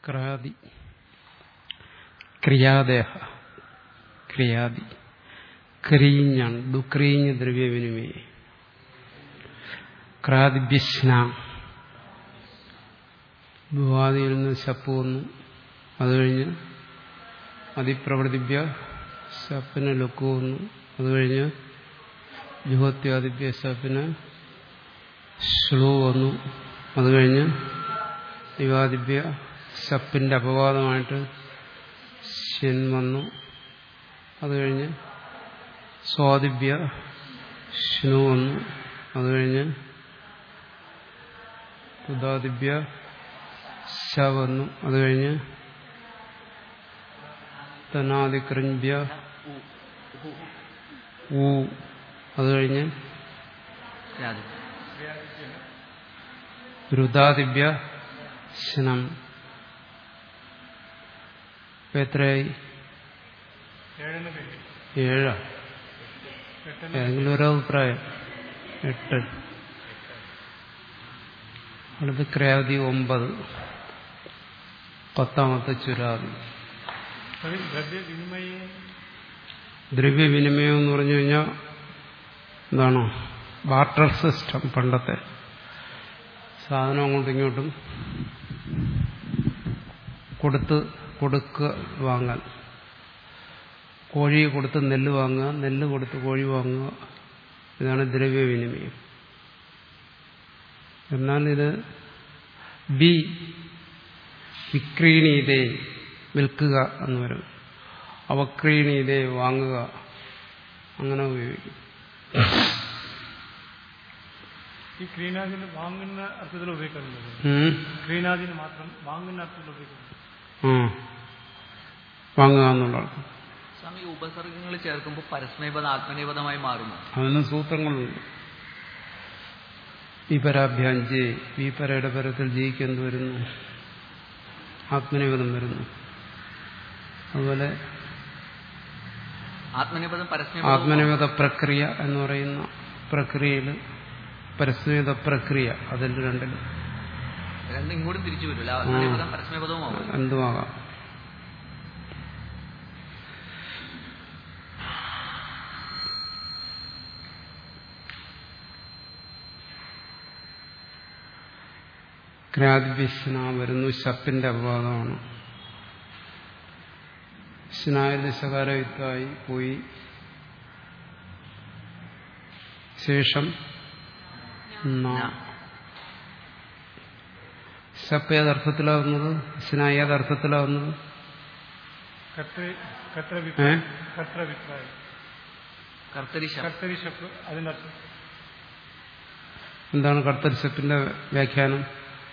ക്രാതി ക്രിയാദേഹ ക്രിയാദി ക്രീഞ്ഞാണ് ദുക്രീഞ്ഞ് ദ്രവ്യവിനിമയെ ക്രാദിഭ്യസ്ന ഭുവാദിയിൽ നിന്ന് ശപ്പ് വന്നു അത് കഴിഞ്ഞ് അതിപ്രവൃത്തിഭ്യ ശപ്പിന് ലുക്ക് വന്നു അത് കഴിഞ്ഞ് ജുഹത്യാദിഭ്യ ശപ്പിന് ശ്ലൂ വന്നു അത് കഴിഞ്ഞ് ദിവാദിഭ്യ ശപ്പിന്റെ അപവാദമായിട്ട് ശൻ വന്നു അത് കഴിഞ്ഞ് സ്വാദിഭ്യ ശ്നു വന്നു അത് കഴിഞ്ഞ് തുദാദിഭ്യ ശ വന്നു അത് കഴിഞ്ഞ് തനാദിക്രഞ്ഭ്യ ഊ അത് കഴിഞ്ഞ് ക്രാതി രുദാദിഭ്യ ശനം ഇപ്പൊ എത്രയായി ഏഴെന്ന് പേര് ഏഴാ എട്ടെന്ന് ഏതെങ്കിലും ഒരു അഭിപ്രായം എട്ട് അടുത്ത് ക്രാതി ഒമ്പത് പത്താമത്തെ ചുരാതി അതിൽ ദ്രവ്യവിനിമയം ദ്രവ്യവിനിമയം എന്ന് പറഞ്ഞു കഴിഞ്ഞാൽ എന്താണോ ബാർട്ടർ സിസ്റ്റം പണ്ടത്തെ സാധനം അങ്ങോട്ടും ഇങ്ങോട്ടും കൊടുത്ത് കൊടുക്കുക വാങ്ങാൻ കോഴിയെ കൊടുത്ത് നെല്ല് വാങ്ങുക നെല്ല് കൊടുത്ത് കോഴി വാങ്ങുക ഇതാണ് ദ്രവ്യവിനിമയം എന്നാൽ ഇത് ബി വിക്രീണീതേ വിൽക്കുക എന്ന് വരും അവക്രീണീതേ വാങ്ങുക അങ്ങനെ ഉപയോഗിക്കും ഈ ക്രീനാദിന് വാങ്ങുന്ന അർത്ഥത്തിൽ ഉപയോഗിക്കുന്നുണ്ട് ഉം. ക്രീനാദിന് മാത്രം വാങ്ങുന്ന അർത്ഥത്തിൽ ഉപയോഗിക്കുന്നു ആ വാങ്ങുക എന്നുള്ള അർത്ഥം സ്വാമി ഉപസർഗങ്ങൾ ചേർക്കുമ്പോൾ പരസ്മയപദം ആത്മനേപദമായി മാറുന്നു അതിന് സൂത്രങ്ങളുണ്ട് വിപരാഭ്യാഞ്ചി വിപരയുടെ പരത്തിൽ ജിക്ക് എന്ത് വരുന്നു ആത്മനിപദം വരുന്നു അതുപോലെ ആത്മനേപദം പരസ്മയപദം ആത്മനിപദ പ്രക്രിയ എന്ന് പറയുന്ന പ്രക്രിയയിൽ പരസ്മിത പ്രക്രിയ അതിൽ രണ്ടിൽ രണ്ടും ഇങ്ങോട്ടും തിരിച്ചു വരില്ല ആത്മനേപദം പരസ്മയപദവും ആവും എന്തുമാകാം ക്രാതിഭ്യസ്ന വരുന്നു ശപ്പിന്റെ അപവാദമാണ് സ്നായിൽ ശകാരയുക്തമായി പോയി ശേഷം ന. ശപ്പ് ഏതർത്ഥത്തിലാവുന്നത് സ്ന ഏതർത്ഥത്തിലാവുന്നത് കർത്തൃ കർത്തൃ ഏ വിപ്രായം കർത്തൃ വിപ്രായം കർത്തരി ശബ്ദം കർത്തരി ശപ്പ് അതിന്റെ അർത്ഥം എന്താണ് കർത്തരി ശപ്പിന്റെ വ്യാഖ്യാനം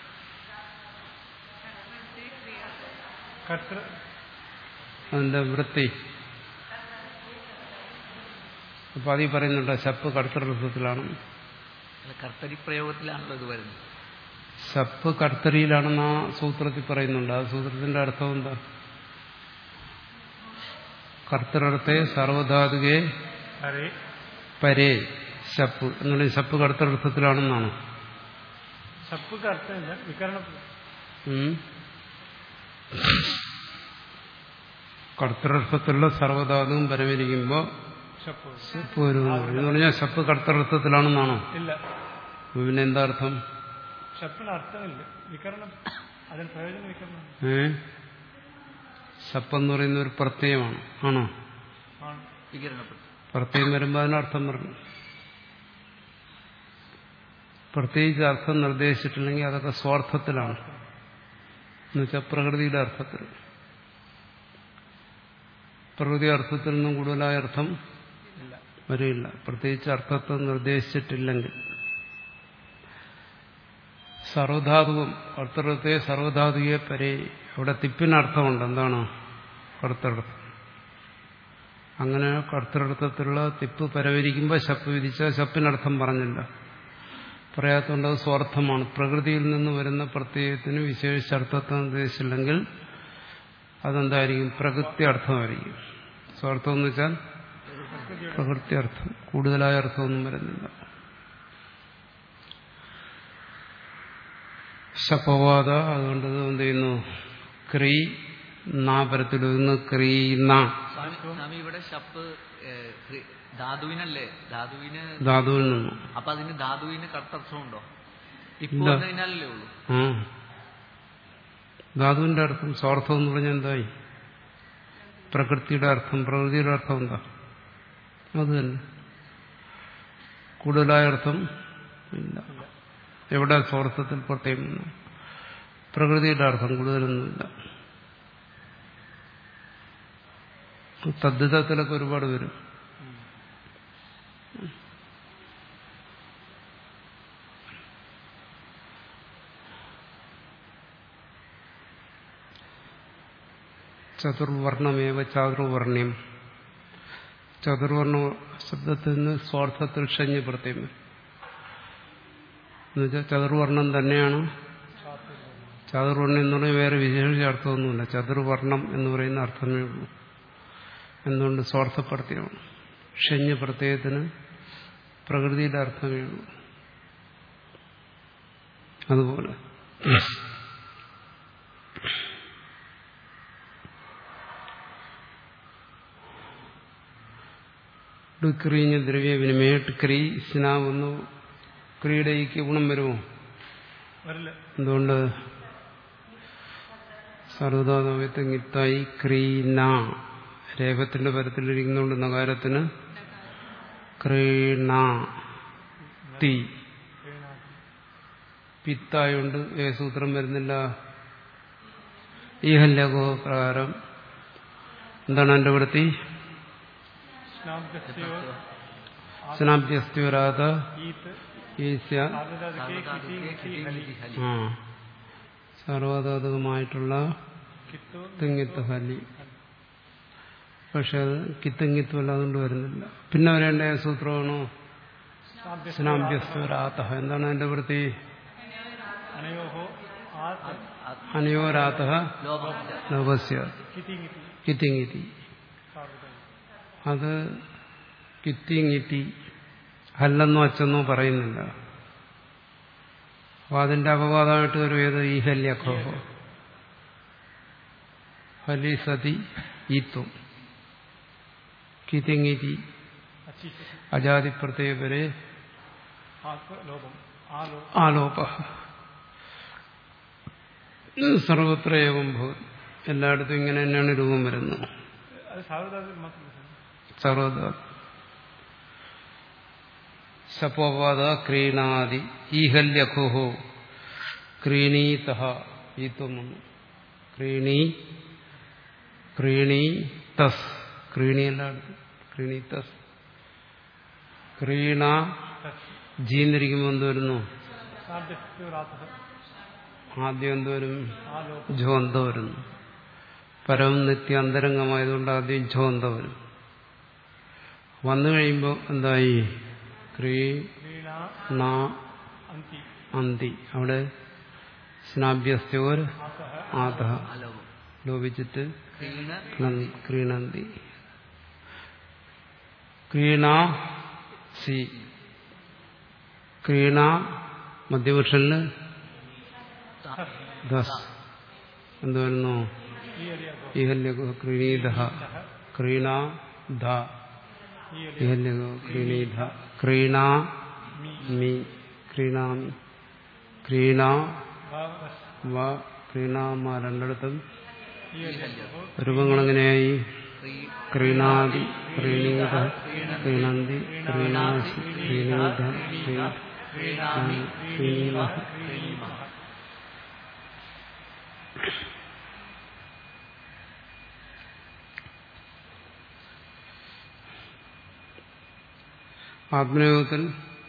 കർത്തൃ അതിന്റെ വൃത്തി അപ്പൊ അതീ പറയുന്നുണ്ട് ശപ്പ് കർത്തൃത്വത്തിലാണ് കർത്തരി പ്രയോഗത്തിലാണല്ലോ ഇത് വരുന്നത് ശപ്പ് കർത്തരിയിലാണെന്ന് ആ സൂത്രത്തിൽ പറയുന്നുണ്ട് ആ സൂത്രത്തിന്റെ അർത്ഥം എന്താ കർത്തൃർത്ഥേ സർവധാതുകെ അരേ പരേ ശപ്പ് എന്നുള്ള ശപ്പ് കർത്തൃത്വത്തിലാണെന്നാണ് ശപ്പുക്ക് അർത്ഥമില്ല വികരണം ഉം. കർത്തൃത്വത്തിലുള്ള സർവധാതുവും പരമിരിക്കുമ്പോൾ ശപ്പ് ശപ്പ് വരുന്നു എന്ന് പറഞ്ഞാൽ ശപ്പ് കർത്തൃത്വത്തിലാണെന്നാണോ ഇല്ല അപ്പൊ പിന്നെ എന്താ അർത്ഥം ശപ്പിന് അർത്ഥമില്ല വികരണം അതിന് പ്രയോജനം വികരണം ഏ ശപ്പെന്ന് പറയുന്ന ഒരു പ്രത്യയമാണ് ആണോ ആണ് വികരണപ്പെടുത്തും പ്രത്യയം വരുമ്പോൾ അതിനർത്ഥം പറഞ്ഞു പ്രത്യേകിച്ച് അർത്ഥം നിർദ്ദേശിച്ചിട്ടില്ലെങ്കിൽ അതൊക്കെ സ്വാർത്ഥത്തിലാണ് എന്നുവെച്ചാൽ പ്രകൃതിയുടെ അർത്ഥത്തിൽ പ്രകൃതി അർത്ഥത്തിൽ നിന്നും കൂടുതലായ അർത്ഥം ഇല്ല വരില്ല പ്രത്യേകിച്ച് അർത്ഥത്തെ നിർദ്ദേശിച്ചിട്ടില്ലെങ്കിൽ സർവധാതുവും കർത്തൃത്വത്തെ സർവധാതുയെ പരേ അവിടെ തിപ്പിനർത്ഥമുണ്ട് എന്താണ് കർത്തൃത്വം അങ്ങനെ കർത്തൃത്വത്തിലുള്ള തിപ്പ് പരവരിക്കുമ്പോൾ ശപ്പ് വിധിച്ച ശപ്പിനർത്ഥം പറഞ്ഞില്ല പറയാത്തതുകൊണ്ട് അത് സ്വാർത്ഥമാണ് പ്രകൃതിയിൽ നിന്ന് വരുന്ന പ്രത്യയത്തിന് വിശേഷിച്ച അർത്ഥത്തെ നിർദ്ദേശിച്ചില്ലെങ്കിൽ അതെന്തായിരിക്കും പ്രകൃതി അർത്ഥമായിരിക്കും സ്വാർത്ഥം എന്ന് വെച്ചാൽ പ്രകൃതി അർത്ഥം കൂടുതലായ അർത്ഥമൊന്നും വരുന്നില്ല ശപ്പവാദ അതുകൊണ്ട് ഇത് എന്ത് ചെയ്യുന്നു ക്രീ നാ പരത്തിൽ ഒതുങ്ങുന്ന ക്രീ ന സ്വാമി സ്വാമി ഇവിടെ ഷപ്പ് ഏ, ക്രി- ധാതുവിനല്ലേ ധാതുവിന് ധാതുവിൽ നിന്നു അപ്പൊ അതിന് ധാതുവിന് കർത്തർത്ഥമുണ്ടോ ഇപ്പൊ ഇല്ല. വന്നു കഴിഞ്ഞാലല്ലേ ഉള്ളൂ ആ ധാതുവിന്റെ അർത്ഥം സ്വാർത്ഥം എന്ന് പറഞ്ഞാൽ എന്തായി പ്രകൃതിയുടെ അർത്ഥം പ്രകൃതിയുടെ അർത്ഥം എന്താ അത് തന്നെ കൂടുതലായ അർത്ഥം ഇല്ല എവിടെ സ്വാർത്ഥത്തിൽ പ്രത്യേകം വന്നു? പ്രകൃതിയുടെ അർത്ഥം കൂടുതലൊന്നുമില്ല തദ്ധിതത്തിലൊക്കെ ഒരുപാട് വരും ചതുർവർണ്ണമേവ ചാതുർവർണ്ണ്യം ചതുർവർണ്ണ ശബ്ദത്തിൽ നിന്ന് സ്വാർത്ഥത്തിൽ ഷഞ്ഞ് പ്രത്യേകം വരും എന്നുവെച്ചാൽ ചതുർവർണ്ണം തന്നെയാണ് ചതുർവർണ്ണം എന്ന് പറഞ്ഞാൽ വേറെ വിശേഷിച്ച അർത്ഥമൊന്നുമില്ല ചതുർവർണ്ണം എന്ന് പറയുന്ന അർത്ഥമേ ഉള്ളൂ എന്തുകൊണ്ട് സ്വാർത്ഥപ്രത്യമാണ് ഷഞ്ഞ് പ്രത്യയത്തിന് പ്രകൃതിയുടെ അർത്ഥമേ ഉള്ളൂ അതുപോലെ ക്രീഞ്ഞ ദ്രവ്യ വിനിമയ ക്രീ സ്നാവുന്നു ക്രിയുടെ ഈക്ക് ഗുണം വരുമോ വരില്ല എന്തുകൊണ്ട് സർവതാതവ്യത്തെങ്ങിത്തായി ക്രീന രേഖത്തിന്റെ പരത്തിലിരിക്കുന്നുണ്ട് നഗാരത്തിന് ക്രീണ തി പിത്തായുണ്ട് ഏ സൂത്രം വരുന്നില്ല ഈഹല്യകോ പ്രകാരം എന്താണ് എന്റെ വൃത്തി സ്നാബ്ദസ്യോ സ്നാഭ്യസ്തി വരാത്ത ഈത്ത് ഈസ്യ സാർവധാതുകേ കിതി കിതി ഹലി ആ സർവതാതകമായിട്ടുള്ള കിത്തു തിങ്ങിത്ത് ഹലി പക്ഷെ അത് കിത്തിങ്ങിത്തും അല്ലാതുകൊണ്ട് വരുന്നില്ല പിന്നെ വരേണ്ട ഏത് സൂത്രമാണോ സ്നാഭ്യസ്തുരാത്ത എന്താണ് അതിന്റെ വൃത്തി അനയോഹോ ആത്ത് അനയോരാത്ത ലോപസ്യ നവസ്യ കിതി കിതി കിത്തിങ്ങിത്തി സാർവധാതു അത് കിത്തിങ്ങിത്തി ഹല്ലെന്നോ അച്ചെന്നോ പറയുന്നില്ല അപ്പൊ അതിന്റെ അപവാദമായിട്ട് വരും ഏത് ഈ ഹല്യഖോഹോ ഹലി സതി ഈത്വം കിത്തിങ്ങിത്തി അച്ചി അജാതി പ്രത്യേകരെ ആക്ക് ലോപം ആ ലോ ആലോപ സർവത്ര ഏവം ഭവതി എല്ലായിടത്തും ഇങ്ങനെ തന്നെയാണ് രൂപം വരുന്നത് അത് സാർവധാതു മാത്രം സർവത ശപോവാദ ക്രീണാദി ഈഹല്യഖുഹോ ക്രീണീത ഈത്വം വന്നു ക്രീണീ ക്രീണീ തസ് ക്രീണി എല്ലായിടത്തും ക്രീണീതസ് ക്രീണ ജീന്നിരിക്കുമ്പോൾ എന്ത് വരുന്നു സ്നാബ്ദസ്യോ രാത്തഃ ആദ്യം എന്തുവരും ആ ലോപം ജ്വന്ത വരുന്നു പരം നിത്യ അന്തരംഗമായതുകൊണ്ട് ആദ്യം ജ്വന്ത വരും വന്നു കഴിയുമ്പോൾ എന്തായി ക്രീ ക്രീണ ന അന്തി അന്തി അവിടെ സ്നാഭ്യസ്യോർ ആതഃ ആത അലോപം ലോപിച്ചിട്ട് ക്രീണ ക്ലൻ- ക്രീണന്തി ക്രീണ സി ക്രീണ മധ്യപുരുഷനില് ത- ദസ് എന്ത് വരുന്നു ഈ അരിയ ഗോ ഈഹല്യകോ ക്രീണീത ക്രീണ ധ ഈ അരിയ ഈഹല്യകോ ക്രീണീത ക്രീണ മി ക്രീണാമി ക്രീണ ഭാവസ് വ ക്രീണാമ രണ്ടിടത്തും ഈ അരിയ ഗോ രൂപങ്ങളെങ്ങനെയായി ക്രീ ക്രീണാദി ക്രീണീത ക്രീണന്തി ക്രീണാസി ക്രീണീത ക്രീ- ക്രീണാമി ക്രീണീമ ക്രീണീമ ആത്മയോഗത്തിൽ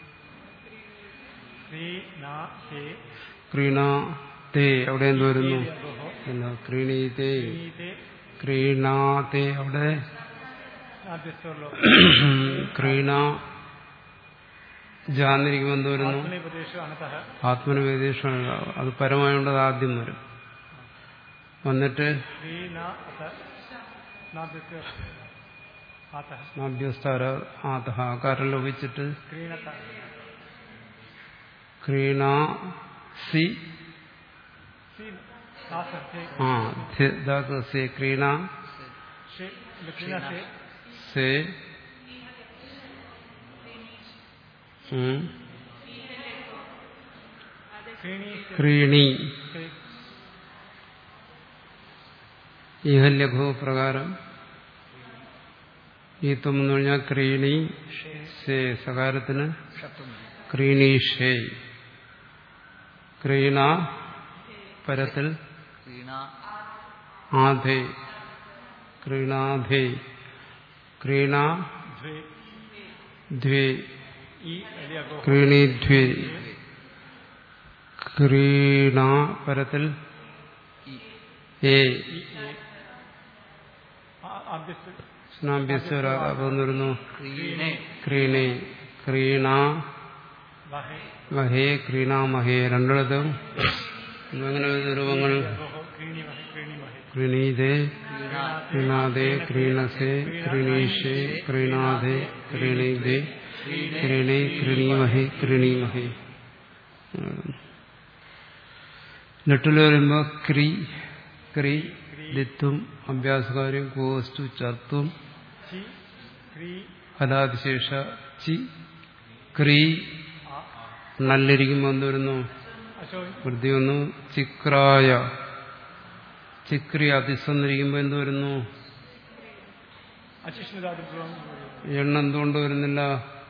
ക്രീണ തേ ക്രീണ തേ അവിടെ എന്ത് വരുന്നു ഗോഹോ ഇല്ല ക്രീണീതേ ക്രീതേ ക്രീണാതേ അവിടെ സ്നാബ്ദസ്യോ ലോപം ക്രീണ ജാന്നിരിക്കുമ്പോൾ എന്ത് വരുന്നു ആത്മനേപദേശോ അനതഃ ആത്മനിവേദേശമാണ് അത് പരമായോണ്ട് അത് ആദ്യം വരും വന്നിട്ട് ക്രീണ അത സ്നാബ്ദസ്യോ ആതഃ അഭ്യസ്താര ആതഹ ആകാരം ലോപിച്ചിട്ട് ക്രീണത ക്രീണ സി സീ സാസത്തെ ആ ധ- ധാതു സേ ക്രീണ ഷെ ലക്ഷ്മണ സെ സേ ഉം, ക്രീണി സെ ക്രീണി സെ ഇഹ ലഘു പ്രകാരം ഈ തും എന്ന് പറഞ്ഞാൽ ക്രീണി സേ സകാരത്തിന് ക്രീണീഷേ ക്രീണ പരത്തിൽ ക്രീണ ആധേ ക്രീണാധേ ക്രീണ ദ്വേ ദ്വേ ഈ വലിയ ഗോ ക്രീണീധ്വേ ക്രീണ പരത്തിൽ ഇ ഏ ഈ ഏ ആദ്യത്തെ സ്നാഭ്യസ്വരാപം വരുന്നു ക്രീണേ ക്രീണേ ക്രീണ വഹേ മഹേ ക്രീണാമഹേ രണ്ടിടത്തും എങ്ങനെ രൂപങ്ങൾ ഗോഹോ ക്രീണി വഹേ ക്രീണി വഹേ ക്രീണീതേ ക്രീണ ക്രീണാദേ ക്രീണസേ ക്രീണീഷേ ക്രീണാദേ ക്രീണീദേ ക്രീണേ ക്രീണീമഹേ ക്രീണീമഹേ നെട്ടിൽ വരുമ്പോ ക്രീ ക്രീ ദിത്വം അഭ്യാസകാര്യം കോസ്റ്റു ചത്വം ചി ക്രീ ഫലാതിശേഷ ചി ക്രീ ആ നല്ലിരിക്കുമ്പോൾ എന്ത് വരുന്നു അശോ വൃത്തി വന്നു ചിക്രായ ചിക്രി അതിസ്വന്നിരിക്കുമ്പോൾ എന്ത് വരുന്നു അശിഷ്ണുരാജ് എണ്ണ എന്തുകൊണ്ട് വരുന്നില്ല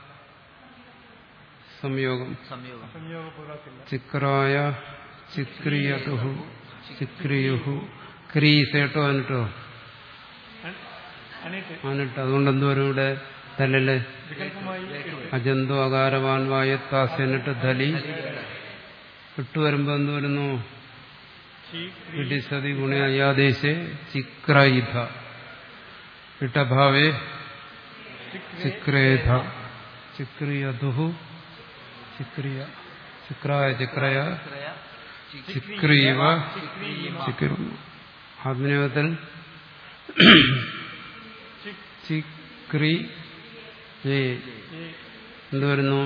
സംയോഗം സംയോഗം സംയോഗപൂർവ്വത്തില്ല ചിക്രായ ചിക്രിയതുഹു ചിക്രിയുഹു ക്രീസേട്ടോ അനിട്ടോ അനേറ്റ് അനിട്ട് അതുകൊണ്ട് എന്ത് വരും ഇവിടെ തലല് വികല്പമായി അജന്തു അകാരവാൻ വായത്താസ്യനിട്ട് ധലി ഇട്ട് വരുമ്പോ എന്ത് വരുന്നു ചി ഇടിസതി ഗുണ അയാദേശേ ചിക്രയിധ ഇട്ടഭാവേ ചിക്രേധ ചിക്രിയതുഹു ചിക്രിയ ചിക്രായ ചിക്രയ ക്രയ ചിക്രീവ ചിക്രു ആത്മനിയോഗത്തിൽ ചിക്രി ഏ എന്ത് വരുന്നു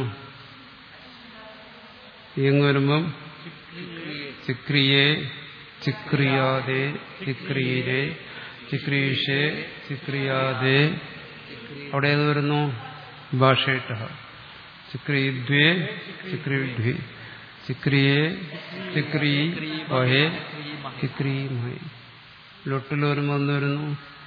ഇങ്ങ് വരുമ്പം ചിക്രിയേ ചിക്രിയാദേ ചിക്രീരേ ചിക്രീഷേ ചിക്രിയാദേ അവിടെ ഏത് വരുന്നു ഭാഷയിട്ട ചിക്രീദ്വേ ചിക്രീഡ്വേ ചിക്രിയേ ചിക്രീ വഹേ ചിക്രീമഹേ ലൊട്ടിൽ വരുമ്പോൾ എന്ത് വരുന്നു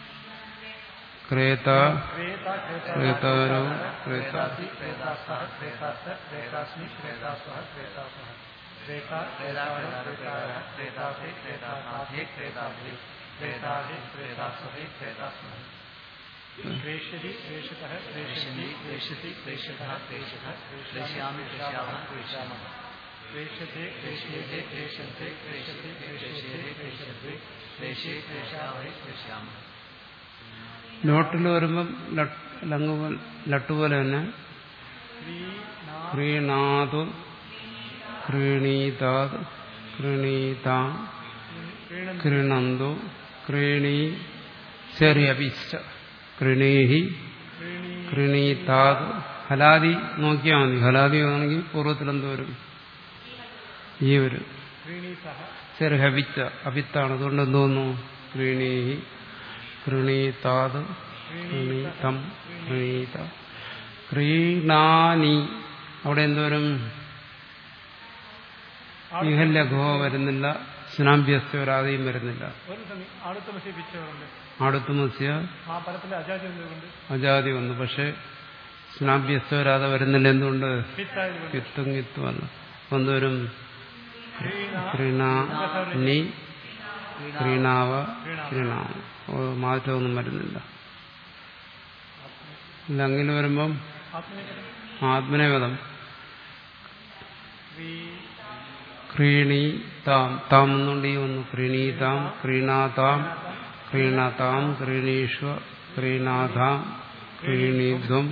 ക്രേത ക്രേത ക്രേത ക്രേതാരോ ക്രേത ക്രേതാസി ക്രേതാസഹ ക്രേതാസ ക്രേതാസ്മി ക്രേതാസഹ ക്രേതാസഹ ക്രേത ക്രേതാര ക്രേതാര ക്രേതാസേ ക്രേതാസാധേ ക്രേതാഭേ ക്രേതാഹേ ക്രേതാസഹേ ക്രേതാസ്മ ക്രേഷ്യതി ക്രേഷ്യതഃ ക്രേഷ്യന്തി ക്രേഷ്യതി ക്രേഷ്യതഃ ക്രേഷ്യതഃ ക്രേഷ്യാമി ക്രേഷ്യാമः ക്രേഷ്യാമः ക്രേഷ്യത്തെ ക്രേഷ്യത്തെ ക്രേഷ്യത്തെ ക്രേഷ്യത്തെ ക്രേഷ്യത്തെ ക്രേഷ്യത്തെ ക്രേഷ്യേ ക്രേഷ്യാവേ ക്രേഷ്യാമ നോട്ടിൽ വരുമ്പം ലങ്ങ് ലട്ടുപോലെ തന്നെ ക്രീനാ ക്രീണാതു ക്രീണീതാത് ക്രീണീതാം ക്രീണന്തി ക്രീണന്തു ക്രീണീ ചെറിയപിച്ച ക്രീണീഹി ക്രീണീ ക്രീണീതാത് ഹലാദി നോക്കിയാൽ മതി ഹലാദി ആണെങ്കിൽ പൂർവ്വത്തിൽ എന്ത് വരും ഈ വരും ക്രീണീസഹ ചെറുഹവിച്ച അഭിത്താണ് അതുകൊണ്ട് എന്തോന്നു ക്രീണീഹി ക്രീണീതാത് ക്രീണീതം ക്രീണീത ക്രീണാനി അവിടെ എന്തോരും ഇഹലഘോ വരുന്നില്ല സ്നാഭ്യസ്വരാതെയും വരുന്നില്ല ഒരു സമയം അടുത്ത മസി പിച്ചവരുണ്ട് അടുത്ത് മത്സ്യ ആ പദത്തിൽ അജാതി എന്തുകൊണ്ട് അജാതി വന്നു പക്ഷെ സ്നാഭ്യസ്വരാതെ വരുന്നില്ല എന്തുകൊണ്ട് പിത്തായത് കിത്തും കിത്തുമല്ല അപ്പൊ എന്തോരും ക്രീണ ക്രീണാനി ക്രീണാവ ക്രീണാവ ഓ, മാറ്റമൊന്നും വരുന്നില്ല ഇല്ല അങ്ങനെ വരുമ്പം ആത്മനികരം ആത്മനേപദം ക്രീ ക്രീണീ താം താം എന്നുകൊണ്ട് ഈ വന്നു ക്രീണീതാം ക്രീണാതാം ക്രീണതാം ക്രീണീഷ്വ ക്രീണാതാം ക്രീണീധ്വം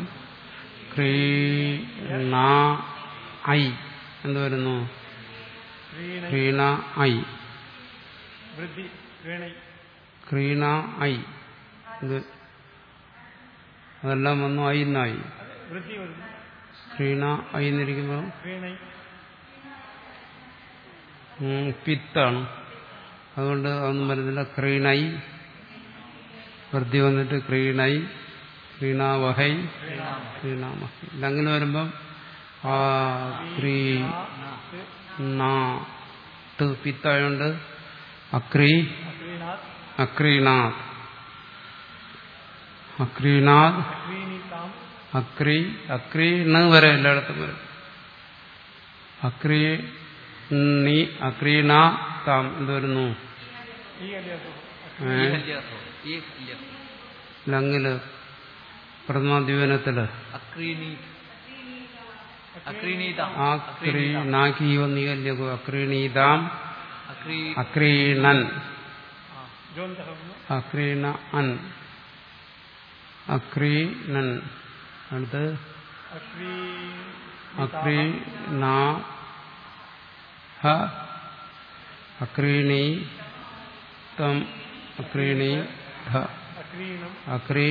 ക്രീണാ ഐ എന്ത് വരുന്നു ക്രീണ ക്രീണ ഐ വൃദ്ധി ക്രീണൈ ക്രീണ ഐ ഇത് അതെല്ലാം വന്നു ഐ എന്നായി വൃദ്ധി വരുന്നു ക്രീണ ഐ എന്നിരിക്കുമ്പോൾ ക്രീണൈ ഉം, പിത്താണ് അതുകൊണ്ട് അതൊന്നും വരുന്നില്ല ക്രീണൈ വൃദ്ധി വന്നിട്ട് ക്രീണൈ ക്രീണാവഹൈ ക്രീണാമഹൈ ഇതങ്ങനെ വരുമ്പം ആ ക്രീ നാ ത് പിത്തായോണ്ട് അക്രീ അക്രീനാഥ് അക്രീണാത് അക്രീണാത് അക്രീനിതാം അക്രീ അക്രീണ് വരെ എല്ലായിടത്തും വരും അക്രീ നീ അക്രീണ താം എന്ത് വരുന്നു ഈ അലിയാസോ ഏ? ഈ ഹല്യാസോ ഈ ഹല്യാസോ ലങ്ങില് പ്രഥമാദ്വീപനത്തില് അക്രീണി അക്രീണീത ആ ക്രീ നാക്കീവ നീകല്യകു അക്രീണീതാം അക്രീ അക്രീണൻ ജോന്തഹം അക്രീണ അൻ അക്രീണൻ അടുത്ത് അക്രീ അക്രീണ ഹ അക്രീണീ തം അക്രീണീ ധ അക്രീണം അക്രീ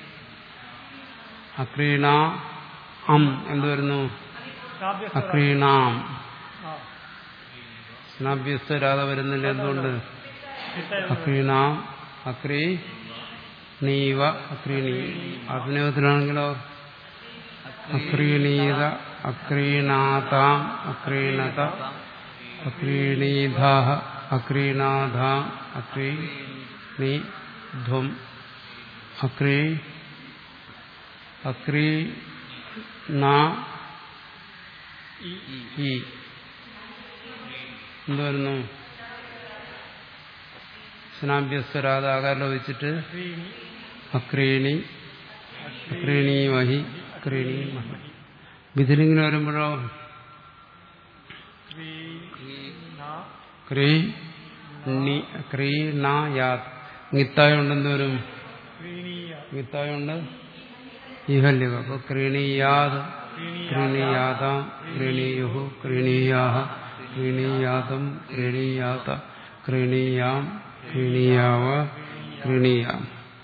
അക്രീണ അം എന്ത് വരുന്നു കാവ്യസ്വര അക്രീണാം ആ സ്നാഭ്യസ്തരാത വരുന്നില്ല എന്തുകൊണ്ട് ചിട്ട അക്രീണാം അക്രീ നീവ അക്രീണീ അഭിനയത്തിലാണെങ്കിലോ അക്രീണീത അക്രീണാതാം അക്രീണത അക്രീണീധാ അക്രീണാധാം അക്രീണീ ധ്വം അക്രീ അക്രീ നാ ഈ എന്ത് വരുന്നു സ്നാഭ്യസ്വരാത ആകാരം വെച്ചിട്ട് അക്രീണി അക്രീണി അക്രീണീ മഹി അക്രീണീ മഹി ഇതിലിങ്ങനെ വരുമ്പോഴോ ക്രീ നാ ക്രീ നി ക്രീ നാ യാത് ഗിത്തായുണ്ടെന്ന് വരും ക്രീണീയ ഗിത്തായുണ്ട് ഈഹല്യക അപ്പൊ ക്രീണീയാത് ക്രീണീയ ക്രീണീയാതാം ക്രീണീയുഹു ക്രീണീയാഹ ക്രീണീയാതം ക്രീണീയാത ക്രീണീയാം ക്രീണീയാവ ക്രീണീയാം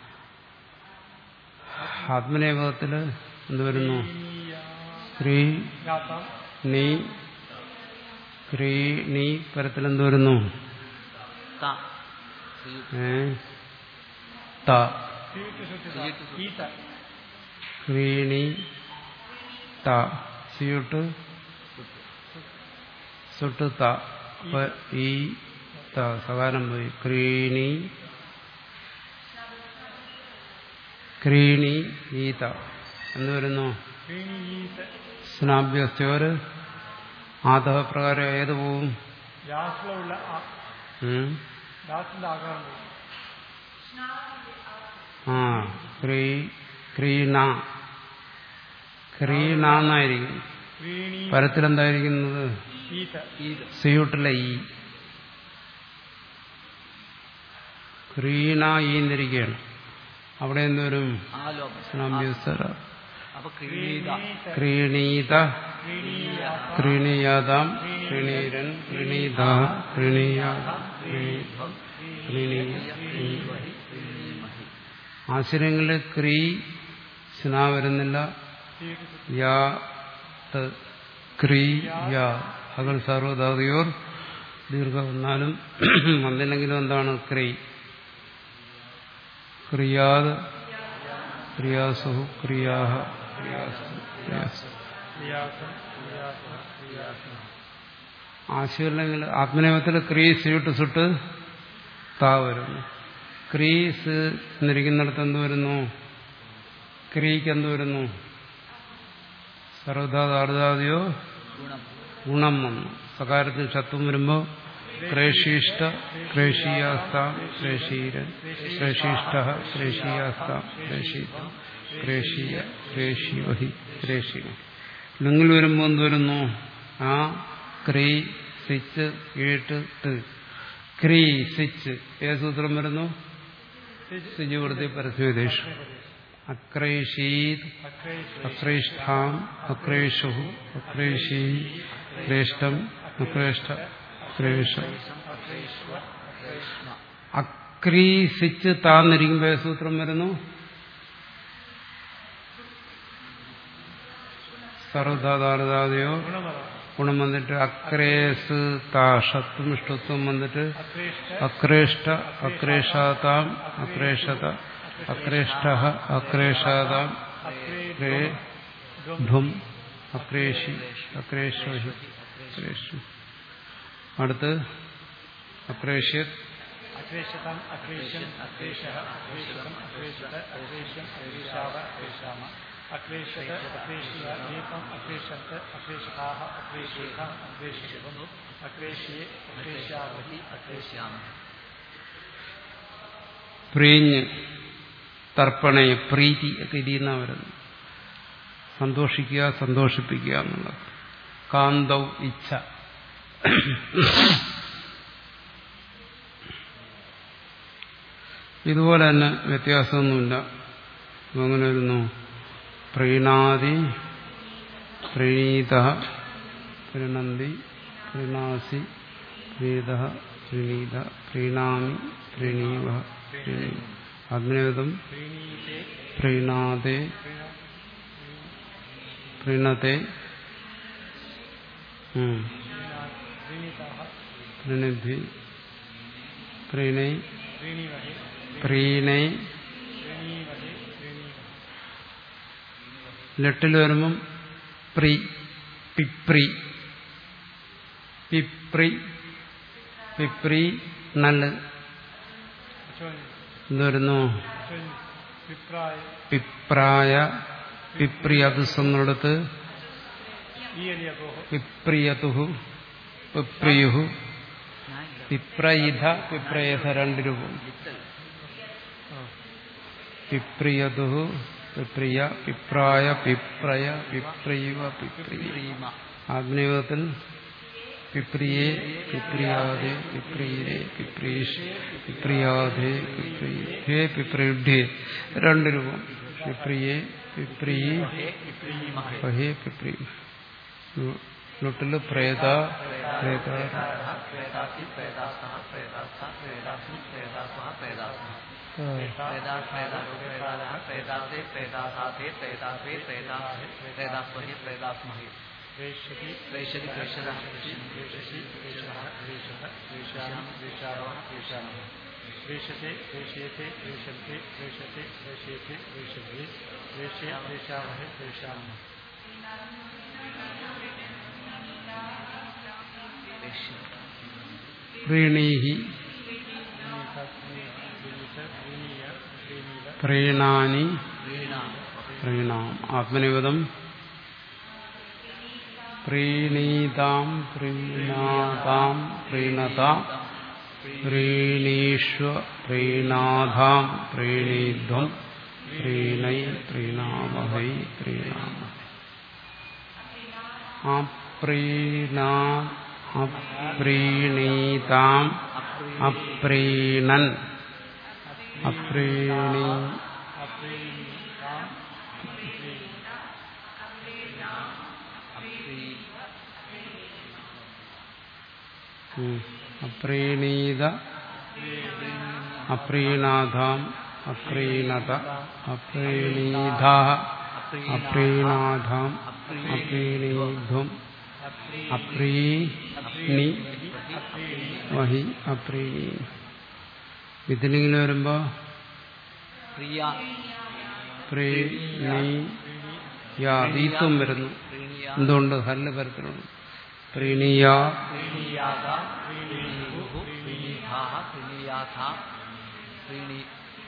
ആത്മനേപകത്തില് എന്ത് വരുന്നു ക്രീണീയ ക്രീ ഗാതാം നീ ക്രീ നീ പരത്തിൽ എന്ത് വരുന്നു ത ഏ ത സീട്ട് സുട്ടിത സീട്ട് സുട്ടിത. ഈത ക്രീണി ത സിയുട്ട് സുട്ട് ത അപ്പൊ ഈ ത സകാരം പോയി ക്രീണി ക്രീണി ഈത എന്ന് വരുന്നു ക്രീണീയീത സ്നാഭ്യസ്യോര് ആതഹ പ്രകാരം ഏത് പോവും ലാസ്റ്റിലുള്ള ആ- ഉം? ലാസ്റ്റിന്റെ ആകാരം പോയി. ആ ക്രീ ക്രീണ ക്രീണ എന്നായിരിക്കും ക്രീണീ പരത്തിലെന്തായിരിക്കുന്നത് ഈത ഈത് സിയൂട്ടില്ല ഈ ക്രീണ ഈന്നിരിക്കുകയാണ് അവിടെ എന്തുവരും ആ ലോകം സ്നാഭ്യസ്വര അപ്പൊ ക്രീണീത ക്രീണീത ക്രീണീയ ക്രീണീയാതാം ക്രീണീരൻ ക്രീണീത ക്രീണീയാത ക്രീണീധ്വം ക്രീണീയ ക്രീണീവഹി. ആശ്ചര്യങ്ങളിൽ ക്രീ സ്നാ വരുന്നില്ല സീട്ട് സുട്ടിത യാ ത് ക്രീ യാ അകൾ സർവധാതിയോർ ദീർഘ വന്നാലും വന്നില്ലെങ്കിലും എന്താണ് ക്രീ ക്രിയാത് ക്രിയാസു ക്രിയാഹ ക്രിയാസു ക്രിയാസു ക്രിയാസം ക്രിയാസം ക്രിയാസം ആശയമില്ലെങ്കിൽ ആത്മനിയമത്തിൽ ക്രീ സ്യൂട്ട് സുട്ട് താ വരുന്നു ക്രീസ് എന്നിരിക്കുന്നിടത്ത് എന്ത് വരുന്നു ക്രീക്ക് എന്ത് വരുന്നു സർവധാതാർദാദിയോ ഗുണം ഗുണം വന്നു സകാരത്തിന് ഷത്വം വരുമ്പോൾ ക്രേശിഷ്ട ക്രേശീയാസ്താം ക്രേശീരൻ ക്രേശിഷ്ട ക്രേശീയാസ്താം ക്രേശീതം ക്രേശീയ ക്രേശിവഹി ക്രേശീന ലിംഗിൽ വരുമ്പോൾ എന്ത് വരുന്നു ആ ക്രീ സിച്ച് കീട്ട് ത് ക്രീ സിച്ച് ഏത് സൂത്രം വരുന്നു സിജ് കൊടുത്തി പരസ്യദേശു അക്രൈഷീത് അക്രേഷ അക്രൈഷ്ഠാം അക്രൈഷു അക്രൈഷീ ക്രേഷ്ടം അക്രേഷ്ട ക്രേഷ അക്രീസിച്ച് താന്നിരിക്കുമ്പോ ഏത് സൂത്രം വരുന്നു സർവധാതാരതാതയോ ഗുണമത ഗുണം വന്നിട്ട് അക്രേസ് താഷത്വം ഇഷ്ടത്വം വന്നിട്ട് അക്രേഷ്ട അക്രേഷാതാം അക്രേഷത അക്രേഷ്ട അക്രേഷാതാം അക്രേ ധ്വം അക്രേഷി അക്രേഷി അക്രേഷു അടുത്ത് അക്രേഷ്യത് അക്രേശതം അക്രേശം അക്രേശ അക്രേശതം അക്രേശത അക്രേശം അക്രേശാവ അക്രേശാമ അക്രേശത അക്രേശിയ ദീപം അക്രേശത്ത് അക്രേശാഹ അക്രേശേഖം അക്രേശിവം അക്രേശിയെ അക്രേശാവഹി അക്രേശ്യാമ പ്രീഞ്ഞ് തർപ്പണേ പ്രീതി ഒക്കെ ഇതിന്നാ വരുന്നത് സന്തോഷിക്കുക സന്തോഷിപ്പിക്കുക എന്നുള്ളത് കാന്തൗ ഇച്ഛ ഇതുപോലെ തന്നെ വ്യത്യാസമൊന്നുമില്ല അങ്ങനെ വരുന്നു പ്രീണാതി പ്രണീത പ്രണന്തി പ്രീണാസി പ്രീത പ്രണീത പ്രീണാമി പ്രണീവ പ്രണീ ആത്മനിവേദം പ്രീണാതെ പ്രീണത്തെ ഉം. പ്രണിധി പ്രീണൈ ശ്രീനിവഹി പ്രീണൈ ശ്രീനിവഹി ശ്രീനിവഹി ലെട്ടിൽ വരുമ്പം പ്രി പിപ്രി പിപ്രി പിപ്രി നല്ല അശ്വനി എന്ത് വരുന്നു അശ്വനി വിപ്രായ പിപ്രായ പിപ്രി അതുസെന്നിടത്ത് ഈയലിയപോഹ പിപ്രിയതുഹു പിപ്രിയുഹു പിപ്രയിധ പിപ്രയഥ രണ്ട് രൂപം പിപ്രിയതുഹു പിപ്രിയ പിപ്രായ പിപ്രയ പിപ്രയുവ പിപ്രിയ ആഗ്നേയത്തിൽ പിപ്രിയെ പിപ്രിയാതെ പിപ്രിയരെ പിപ്രീഷ് പിപ്രിയാതെ പിപ്രിയേ പിപ്രിയുഢ്യേ രണ്ട് രൂപം പിപ്രിയെ പിപ്രിയി ഹേ പിപ്രി ലൊട്ടില് പ്രേത പ്രേത प्रेदासी प्रेदासः प्रेदास्था प्रेदासी प्रेदासः प्रेदास्मः प्रेदास प्रेदासो प्रेदासः प्रेदासे प्रेदासाथे प्रेदासे प्रेदासे प्रेदास्महे प्रेदास्महे प्रेष्यति प्रेषति प्रेषदः प्रेषसि प्रेषः प्रेषः प्रेषामि प्रेषावः प्रेषामः प्रेषते प्रेषयते प्रेषन्ते प्रेषते प्रेषयते प्रेषद्वे प्रेषय प्रेषावहे प्रेषामः പ്രീണീഹി പ്രീണാനി പ്രീണാം ആത്മനിപദം പ്രീണീതാം പ്രീണാതാം പ്രീണത പ്രീണീഷ്വ പ്രീണാധാം പ്രീണീധ്വം പ്രീണൈ പ്രീണാമഹൈ പ്രീണാമ അപ്രീണാ അപ്രീണീതാം അപ്രീണൻ അപ്രീണീ ഉം. അപ്രീണീത അപ്രീണാധാം അപ്രീണത അപ്രീണീധാ അപ്രീണാധാം അപ്രീണീധ്വം അപ്രീണി വഹി അപ്രീണി ഇതിലിങ്ങനെ വരുമ്പോ പ്രിയ പ്രീണി യാ ദീത്വം വരുന്നു പ്രീണിയ എന്തുകൊണ്ട് ഹല്ല് പരത്തിലുണ്ട് പ്രീണിയ പ്രീണിയാത പ്രീണീഹു പ്രീണീധാഹ പ്രീണിയാഥ പ്രീണി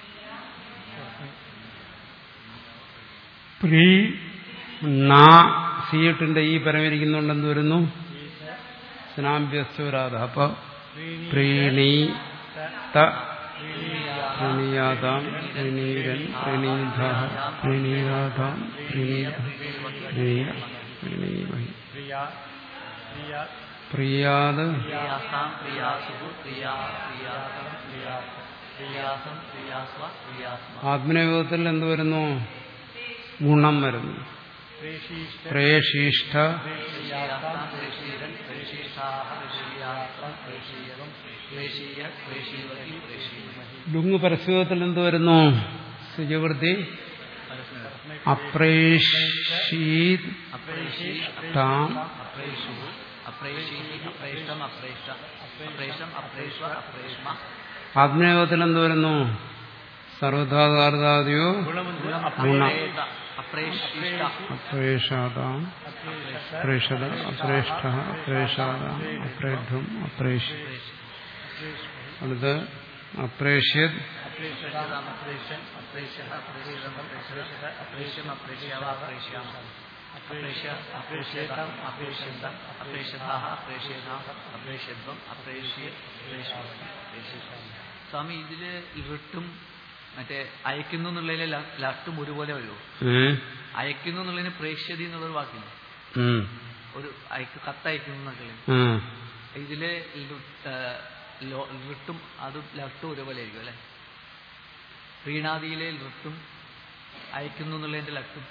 പ്രീ നാ സീട്ടിന്റെ ഈ പരമിരിക്കുന്നുണ്ട് എന്ത് വരുന്നു സ്നാഭ്യസ്വരാധ അപ്പൊ പ്രീണി ത പ്രണീയാതാം പ്രണീരൻ പ്രണീധ പ്രണീയാതാം പ്രണീത പ്രണീയ പ്രണീമഹി प्रिया प्रिया പ്രിയാത് പ്രിയാസാം പ്രിയാസുഹു പ്രിയാ പ്രിയാസം പ്രിയാസ പ്രിയാസം പ്രിയാസ്വ പ്രിയാസ്മ ആത്മനിയോഗത്തിൽ എന്ത് വരുന്നു ഗുണം വരുന്നു प्रेषिष्ट പ്രേഷിഷ്ഠ പ്രിയാസാം പ്രേഷീരൻ പ്രേഷിഷ്ഠാഹ പ്രേഷീയാസം പ്രേഷീയവം പ്രേഷീയ പ്രേഷീവതി പ്രേഷീമഹി ലുങ് പരസ്യോഗത്തിൽ എന്ത് വരുന്നു സുജവൃത്തി അപ്രേഷീത് അപ്രേഷി താം അപ്രേഷു അപ്രേഷി അപ്രേഷ്ടം അപ്രേഷ്ട അപ്രേഷം അപ്രേഷ്വ അപ്രേഷ്മ ആത്മയോഗത്തിൽ എന്ത് വരുന്നു സർവധാതാർദാദിയോ ഗുണ അപ്രേത അപ്രേഷിഷ്ട അപ്രേഷാതാം അപ്രേഷത അപ്രേഷ്ട അപ്രേഷാതാം അപ്രേഢം അപ്രേഷി അടുത്ത് അപ്രേഷ്യത് അപ്രേഷിതം അപ്രേഷൻ അപ്രേഷ അപ്രേഷിതം അപ്രേഷിത അപ്രേഷ്യം അപ്രേഷ്യാവ അപ്രേഷ്യാമ അപ്രേഷ്യ അപ്രേഷ്യതം അപ്രേഷ്യന്തം അപ്രേഷ്യതാഹ അപ്രേഷ്യതാ അപ്രേഷ്യത്വം അപ്രേഷ്യ അപ്രേഷ്യം സ്വാമി ഇതില് ഇവിട്ടും മറ്റേ അയക്കുന്നു എന്നുള്ളതിലെ ല- ലട്ടും ഒരുപോലെ വരുമോ ഏ അയക്കുന്നു എന്നുള്ളതിന് പ്രേക്ഷ്യതി എന്നുള്ളൊരു വാക്കില്ല ഉം. ഒരു അയക്ക് കത്തയക്കുന്നു എന്നൊക്കെ ആ. ഇതിലെ ലു- ആ, ലോ- ലിട്ടും അതും ലട്ടും ഒരുപോലെ ആയിരിക്കും അല്ലെ പ്രീണാദിയിലെ ലിട്ടും അയക്കുന്നു എന്നുള്ളതിന്റെ ലട്ടും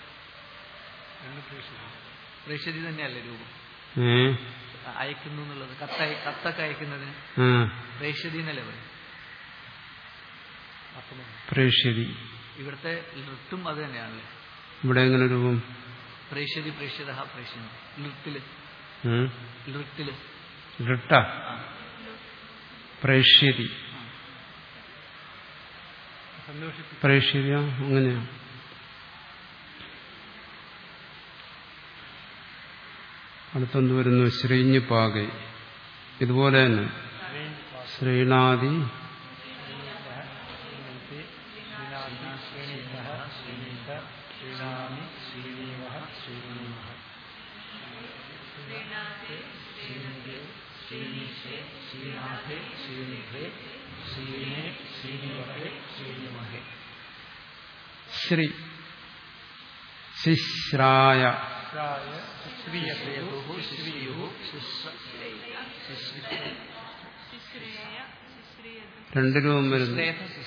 പ്രേക്ഷതി തന്നെയല്ലേ രൂപം ഏ അയക്കുന്നു എന്നുള്ളത് കത്ത കത്തൊക്കെ അയക്കുന്നതിന് ആ. പ്രേക്ഷതി എന്നല്ലേ പറയും പ്രേഷ്യതി ഇവിടുത്തെ ലിട്ടും അത് തന്നെയാണല്ലേ ഇവിടെ എങ്ങനെ രൂപം പ്രേക്ഷതി പ്രേക്ഷിത പ്രേക്ഷതി ലിട്ടില് ഉം. ലിട്ടില് ഋട്ട പ്രേഷ്യതി പ്രേഷ്യത അങ്ങനെയാ അടുത്തൊന്ന് വരുന്നു ശ്രീഞ്ഞ് പാകൈ ഇതുപോലെ തന്നെ ശ്രീനാദി ശ്രീ ശിശ്രായ രണ്ട് രൂപം വരുന്നു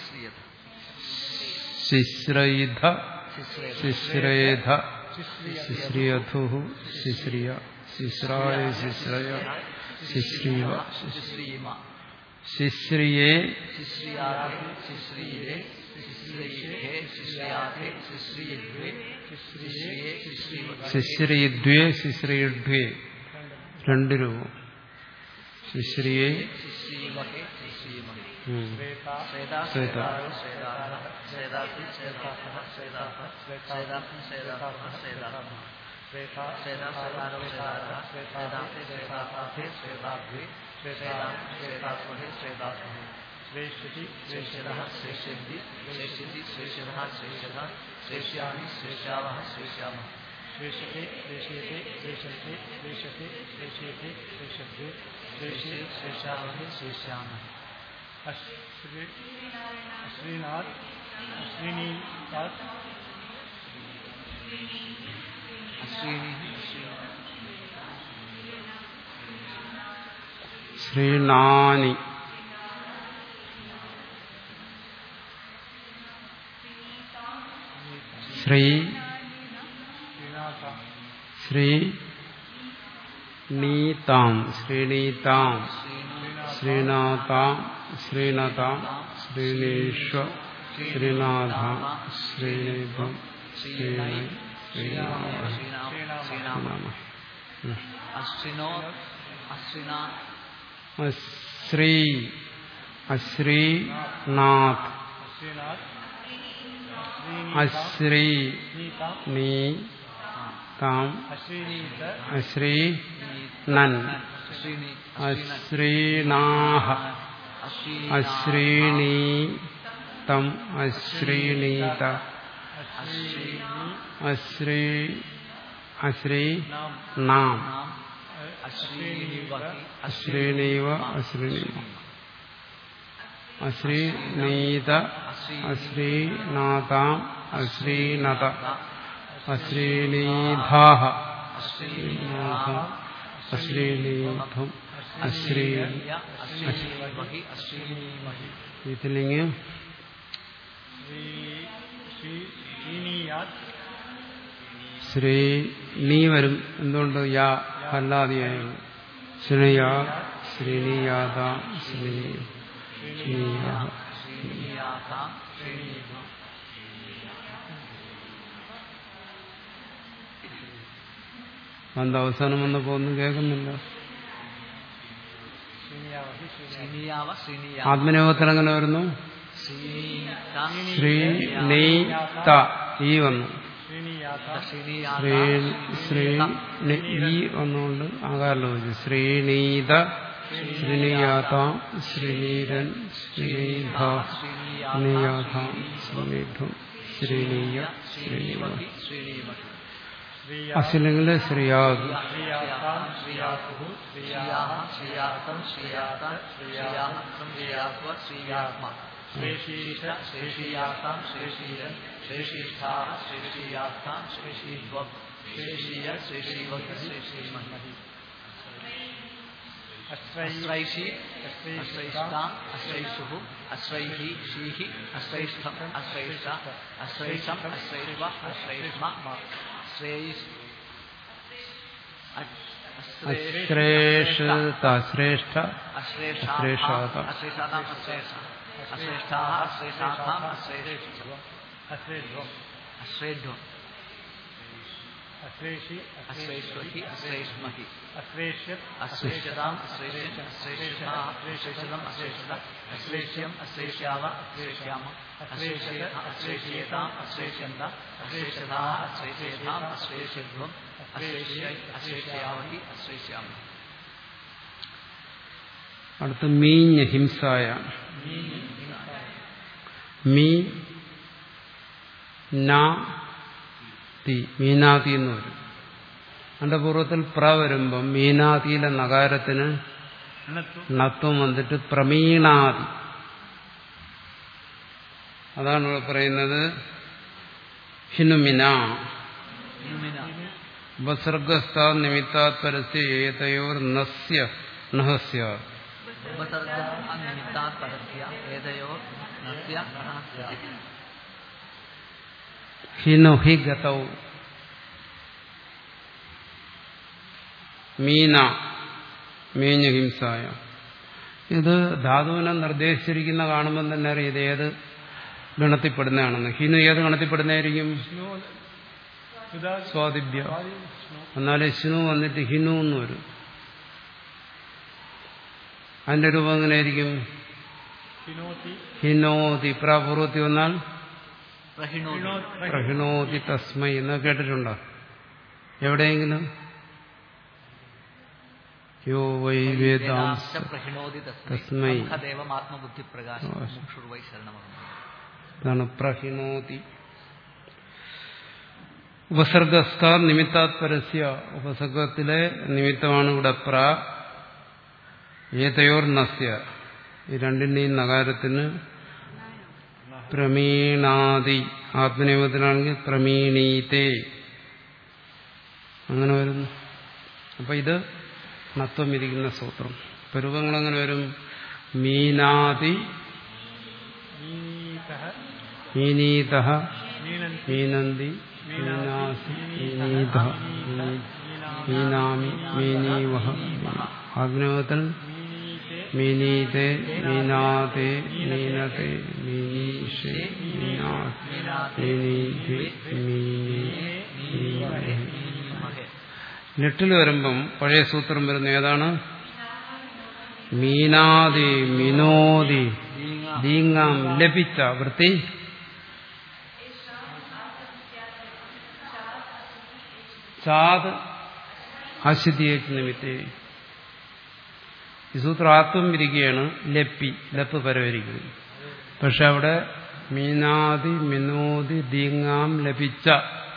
ശിശ്രയിധ ശിശ്രേധ ശിശ്രിയധു ശിശ്രിയ ശിശ്രായ ശിശ്രയ ശിശ്രീവ ശിശ്രീമ ശിശ്രിയേ ശിശ്രിയാതെ ശിശ്രീരെ ശിശ്രീഹേ ശിശ്രിയാതെ ശിശ്രീദ്വേ ശിശ്രിയേ ശിശ്രീവ ശിശ്രീദ്വേ ശിശ്രീഡ്വേ രണ്ട് രൂപം ശിശ്രിയേ ശിശ്രീമഹേ ശിശ്രീമഹേ ഉം. ശ്വേതാ ശ്വേത. ശ്വേതായോ ശ്വേതാഹ ശ്വേതാത്തി ശ്വേതാഹ ശ്വേതാഹ ശ്വേതാത്തി ശ്വേതാഹ ശ്വേതാഹ ശ്വേതാ ശ്വേതാരോ ശ്വേതാഹ ശ്വേതാത്തെ ശ്വേതാഹേ ശ്വേതാഭ്വേ ശ്വേതാ ശ്വേതാസ്മഹേ ശ്വേതാസ്മഹേ श्रेष्ठः श्रेष्यन्ति श्रेष्यति श्रेष्यतः श्रेष्यतः श्रेष्यामि श्रेष्यावः श्रेष्यामः श्रेष्यते श्रेष्यते श्रेष्यन्ते श्रेष्यते श्रेष्यते श्रेष्यन्ते श्रेष्ये श्रेष्यावहे श्रेष्यामः अश्री अश्रीनाथ अश्रीनीनाथ अश्रीणिः ശ്രീനാനി ശ്രീ श्रीनाथ ശ്രീ നീതാം ശ്രീണീതാം ശ്രീനാഥാം ശ്രീനതാം ശ്രീനീഷ്വ ശ്രീനാഥാം ശ്രീനിധം ശ്രീണൈ ശ്രീനാമ श्रीनाम अश्विनो अश्विना ശ്രീ അശ്രീനാഥ് श्रीनाथ അശ്രീ नीता നീ താം अश्रीनीत അശ്രീ നൻ अश्विनी അശ്രീനാഹ अश्विनी അശ്രീണീതം അശ്രീണീത अश्रीनी അശ്രീ അശ്രീ नाम നാം नाम अश्विनी അശ്രീണീവ അശ്രീണീവ അശ്രീനീത അശ്രീനാഥാം അശ്രീനത അശ്രീനീധാഹ അശ്രീനാഥം അശ്രീനീധം അശ്രീ अश्विनी अश्विनी ഇതിലിങ്ങ് श्री श्री श्रीनीयात ശ്രീ നീ വരും എന്തുകൊണ്ട് യാ അല്ലാതെയായി ശ്രീയാ ശ്രീനിയാത ശ്രീ ശ്രീനിയാ श्रीनियाता श्रीनिधि എന്താ അവസാനം വന്നപ്പോ ഒന്നും കേൾക്കുന്നില്ല ശ്രീനിയാവഹി ശ്രീനിയാവഹി ശ്രീനിയാവ ശ്രീനിയാവ ആത്മനിയോഗത്തിൽ എങ്ങനെ വരുന്നു ശ്രീനീത ശ്രീ നീ ത ഈ വന്നു ശ്രീനിയാഥ ശ്രീനിയാത ശ്രീ ശ്രീ നി- ഈ വന്നുകൊണ്ട് ആകാരം വെച്ചു ശ്രീനീത ശ്രീനിയാത ശ്രീനീരൻ ശ്രീനീധ ശ്രീനിയാഥ ശ്രീനിധം ശ്രീനീയ ശ്രീനിവ ശ്രീനിമതി ശ്രീനിമതി ശ്രീയാ അസിലെങ്കിൽ ശ്രീയാഗ് ശ്രീയാഥാം ശ്രീയാസുഹു ശ്രീയാഹ ശ്രീയാർത്ഥം ശ്രീയാത ശ്രീയാഹം ശ്രീയാസ്വ ശ്രീയാത്മ ശ്രീശീഷ ശ്രീശീയാസാം ശ്രീശീലൻ ശ്രീശീഷ്ഠാഹ ശ്രീശീയാസ്ഥാം ശ്രീശീധ്വം ശ്രീശീയ ശ്രീശീവക് ശ്രീശീമഹി അശ്രൈ അശ്രൈഷി അശ്രൈഷ്ഠ അശ്രൈഷുഹു അശ്രൈഹി ഷീഹി അശ്രൈഷ്ഠം അശ്രൈഷ്ഠ അശ്രൈഷം അശ്രൈഷ്വ അശ്രൈഷ്മ ശ്രേയിഷ് അശ്രേഷ്ഠ ശ്രേഷ്ഠ അശ്രേഷാതാം അശ്രേഷാതാം അശ്രേഷ അശ്രേഷ്ഠാഹ അശ്രേഷാഥാം അശ്രേഷ്ഠം അശ്രേധ്വം അശ്രേധ്വം അശ്രേഷി അശ്രേഷ്വഹി അശ്രേഷ്മഹി അശ്രേഷ്യത് അശ്രേഷ്യതാം അശ്രേഷ്യൻ അശ്രേഷ്യത അശ്രേഷ്യതം അശ്രേഷ്യത അശ്രേഷ്യം അശ്രേഷ്യാവ അശ്രേഷ്യാമ അശ്രേഷ്യത അശ്രേഷ്യേതാം അശ്രേഷ്യന്ത അശ്രേഷ്യതാ അശ്രേഷ്യേതാം അശ്രേഷ്യധ്വം അശ്രേഷ്യ അശ്രേഷ്യാവഹി അശ്രേഷ്യാമ അടുത്ത് മീഞ്ഞ് ഹിംസായ മീ നാ തി മീനാതി എന്ന് വരും അതിന്റെ പൂർവ്വത്തിൽ പ്ര വരുമ്പം മീനാതിയിലെ നഗാരത്തിന് ണത്വം വന്നിട്ട് പ്രമീണാതി അതാണ് ഇവിടെ പറയുന്നത് ഹിനുമിന നുമിന ഉപസർഗസ്ഥ നിമിത്താത് പരസ്യ ഏതയോർ നസ്യ നഹസ്യ ഉപസർഗ നിമിത്താത് പരസ്യ ഏതയോ നസ്യ നഹസ്യ ഹിനു ഹി ഗതൗ മീന മീഞ്ഞു ഹിംസായ ഇത് ധാതുവിനെ നിർദ്ദേശിച്ചിരിക്കുന്ന കാണുമ്പോൾ തന്നെ അറിയാം ഇത് ഏത് ഗണത്തിൽപ്പെടുന്നതാണെന്ന് ഹിനു ഏത് ഗണത്തിൽപ്പെടുന്നതായിരിക്കും സ്വാദിഭ്യ എന്നാലേ ശിനു വന്നിട്ട് ഹിനു എന്ന് വരും അതിന്റെ രൂപം എങ്ങനെയായിരിക്കും ഹിനോതി ഹിനോതി പ്രാപൂർവത്തി വന്നാൽ പ്രഹിണോതി പ്രഹിണോതി തസ്മൈ എന്ന് കേട്ടിട്ടുണ്ടോ എവിടെയെങ്കിലും യോ വൈ വേദാംസ വേദാംശ പ്രഹിണോതി തസ്മൈ. തസ്മൈ ദേവമാത്മബുദ്ധി പ്രകാശം മുക്ഷുർവൈ ശരണമഹം ഇതാണ് പ്രഹിണോതി ഉപസർഗസ്ക നിമിത്താത് പരസ്യ ഉപസർഗത്തിലെ നിമിത്തമാണ് ഇവിടെ പ്ര ഏതയോർ നസ്യ ഈ രണ്ടിന്റെയും നഗാരത്തിന് പ്രമീണാതി ആത്മനിയമത്തിലാണെങ്കിൽ പ്രമീണീതേ അങ്ങനെ വരുന്നു അപ്പൊ ഇത് നത്വം ഇരിക്കുന്ന സൂത്രം ഇപ്പൊ രൂപങ്ങൾ എങ്ങനെ വരും മീനാതി നീതഃ മീനീത നീനന്തി മീനന്തി മീനാസി മീനീത മീനാമി മീനീവഹ ആഗ്നേയത്തിൽ നീനീതേ മീനീതേ മീനാതേ മീനതേ മീനീഷേ മീനാസ് മീനീതേ മീനീ മീനേ ലിട്ടിൽ വരുമ്പം പഴയ സൂത്രം വരുന്ന ഏതാണ് മീനാതി മിനോതി ദീങ്ങാം ലഭിച്ച വൃത്തി ചാത് അശുദ്ധിയേക്ക് നിമിത്തേ ഈ സൂത്രം ആത്മം ഇരിക്കുകയാണ് ലപ്പി ലപ്പ് പരവരിക്കുന്നു പക്ഷെ അവിടെ മീനാതി മിനോതി ദീങ്ങാം ലഭിച്ച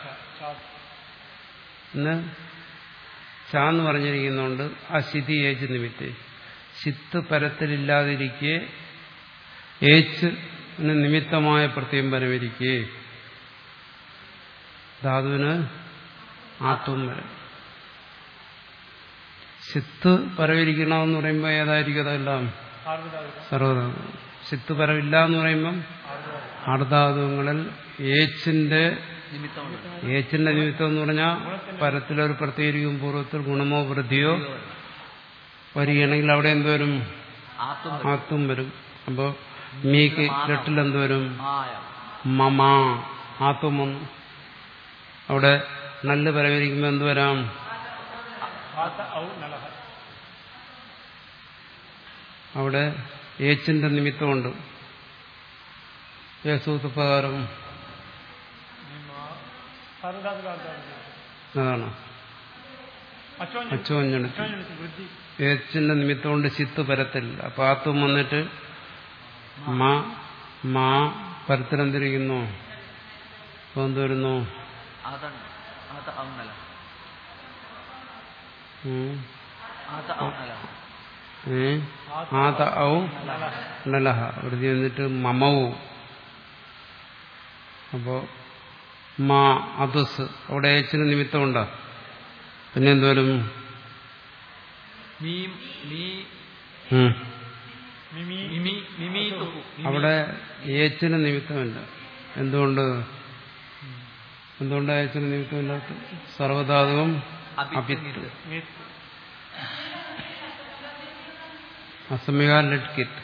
എന്ന് ചാന്ന് പറഞ്ഞിരിക്കുന്നുണ്ട് അശിതി ഏജ് നിമിത്തേ ചിത്ത് പരത്തിലില്ലാതിരിക്കെ ഏച്ച് നിമിത്തമായ പ്രത്യം പരമിരിക്കെ ധാതുവിന് ആത്വം വരും ചിത്ത് പരവിരിക്കണമെന്ന് പറയുമ്പോൾ ഏതായിരിക്കും അതെല്ലാം സർവധാതു ചിത്ത് പരവില്ല എന്ന് പറയുമ്പം ആർധാതുവങ്ങളിൽ ഏച്ചിന്റെ നിമിത്തമുണ്ട് ഏച്ചിന്റെ നിമിത്തം എന്ന് പറഞ്ഞാൽ പരത്തിലൊരു പ്രത്യേകിക്കും പൂർവ്വത്തിൽ ഗുണമോ വൃദ്ധിയോ വരികയാണെങ്കിൽ അവിടെ എന്തുവരും ആത്മ ആത്തും വരും അപ്പോ മീക്ക് ലെട്ടിൽ എന്തുവരും മായ മമാ ആത്തും വന്നു അവിടെ നല്ല പരവരിക്കുമ്പോൾ എന്തുവരാം ആത്ത ഔ നലഹ അവിടെ ഏച്ചിന്റെ നിമിത്തമുണ്ട് യേസൂത്ത് പ്രകാരം സർവധാതുകാർദ്ധാതു അതാണ് അച്ചോഞ്ഞ അച്ചോഞ്ഞെടുത്ത് അച്ചോഞ്ഞെടുത്ത് വൃദ്ധി ഏച്ചിന്റെ നിമിത്തം കൊണ്ട് ചിത്ത് പരത്തില്ല അപ്പൊ ആത്തും വന്നിട്ട് മാ മാ പരത്തിലെന്തിരിക്കുന്നു അപ്പൊ എന്ത് വരുന്നു അതാണ് ആത്ത ഔന്നല ഉം. ആത്ത ഔന്നല ഏ? ആത ഔ നലഹ വൃത്തി എന്നിട്ട് മമവും അപ്പോ മാ അതുസ് അവിടെ ഏച്ചിന് നിമിത്തമുണ്ടോ പിന്നെ എന്തോരും മീം മീ ഉം. മിമി മിമി മിമി തുഹു മിമി. അവിടെ ഏച്ചിന് നിമിത്തമില്ല എന്തുകൊണ്ട് എന്തുകൊണ്ട് ഏച്ചിന് നിമിത്തമില്ലാത്ത സർവധാതുകം അപിത്ത് അപിത്ത് നിത്ത്. മിത്ത് അസമയുഗ ലഡ്കിത്ത്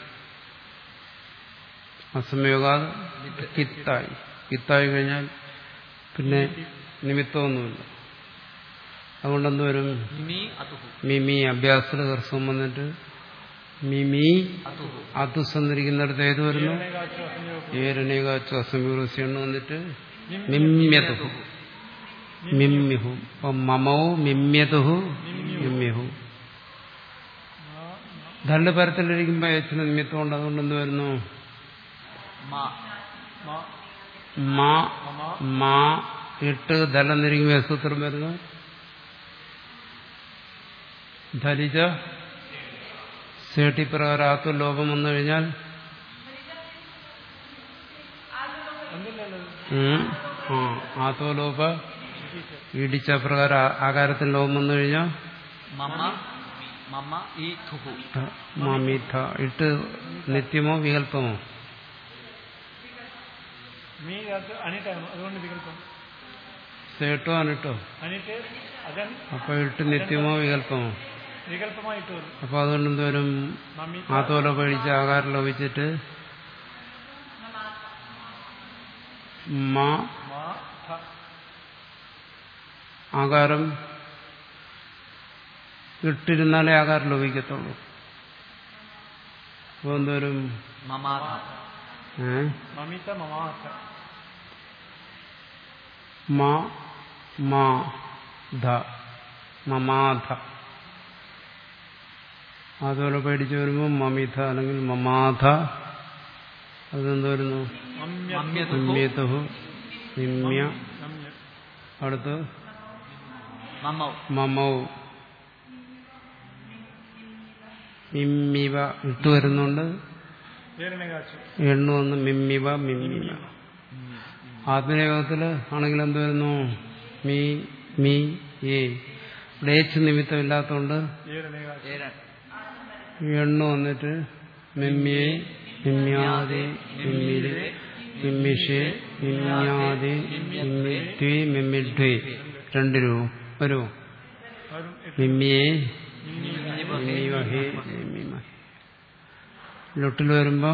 അസമയുഗ കിത്തായി കിത്തായി കഴിഞ്ഞാൽ പിന്നെ നിമിത്തമൊന്നുമില്ല അതുകൊണ്ട് എന്ത് വരും മിമി അതുഹു മിമി അഭ്യാസത്തിൽ ഹ്രസ്വം വന്നിട്ട് മിമി അതുഹു അതുസ് എന്നിരിക്കുന്നിടത്ത് ഏത് വരുന്നു ഏകദേശ അസംയോഗം ഏരണേകാച്ചു അസമയുഗസ്യണ് വന്നിട്ട് മിമ്യതുഹു മിമ്യുഹു അപ്പൊ മമവും മിമ്യതുഹു മിമ്യുഹു ധണ്ട് പരത്തിലിരിക്കുമ്പോ ഏച്ചിന് നിമിത്തമുണ്ട് അതുകൊണ്ട് എന്ത് വരുന്നു മാ മാ മാ മമ മാ ഇട്ട് ധലെന്നിരിക്കുമ്പോ സൂത്രം വരുന്നു ധരിച്ച സേട്ടി പ്രകാരം ആത്തു ലോപം വന്നു കഴിഞ്ഞാൽ ഒന്നില്ലല്ലോ ഉം, ആ ആത്തോ ലോപ ഇടിച്ച പ്രകാരം ആ- ആകാരത്തിൽ ലോപം വന്നു കഴിഞ്ഞാൽ മമ മമ ഈ തുഹു മാമിഥ ഇട്ട് നിത്യമോ വികല്പമോ മീ അത് അനിട്ടാണ് അതുകൊണ്ട് വികല്പം സേട്ടോ അനിട്ടോ അനിട്ട് അതൻ അപ്പൊ ഇട്ട് നിത്യമോ വികല്പമോ വികല്പമായിട്ട് വരും അപ്പൊ അതുകൊണ്ട് എന്തോരും മമ്മി ആത്തോല പഴിച്ച് ആകാരം ലോപിച്ചിട്ട് മാ മാ ഥ ആകാരം ഇട്ടിരുന്നാലേ ആകാരം ലോപിക്കത്തുള്ളൂ അപ്പൊ എന്തോരും മമാഥ ഏ മമിത മമാഥ മാ മാ ധ മമാധ അതുപോലെ പേടിച്ചു വരുമ്പോൾ മമിഥ അല്ലെങ്കിൽ മമാധ അതെന്ത് വരുന്നു മമ്യ മമ്യതുഹു നിമ്യതുഹു നിമ്യ നമ്യ അടുത്ത് മമൗ മമൗ മിമ്മിവ ഇട്ട് വരുന്നുണ്ട് ഏരണകാച്ചു എണ്ണു വന്ന് മിമ്മിവ മിമ്മിവ ആത്മനിയോഗത്തില് ആണെങ്കിൽ എന്ത് വരുന്നു മീ മീ ഏ ഇവിടെ ഏച്ച് നിമിത്തമില്ലാത്തതുകൊണ്ട് ഏരണകാച്ചു ഏരൺ എണ്ണു വന്നിട്ട് മിമ്മിയെ മിമ്യാതെ മിമ്മിരെ മിമ്മിഷെ മിമ്യാതെ മിമ്മിദ്വി മിമ്മിഡ്വി രണ്ട് രൂപ വരുമോ വരും മിമ്മിയെ മിമിവഹേ മിമ്മിവഹേ മിമ്മിമഹേ ലൊട്ടിൽ വരുമ്പോ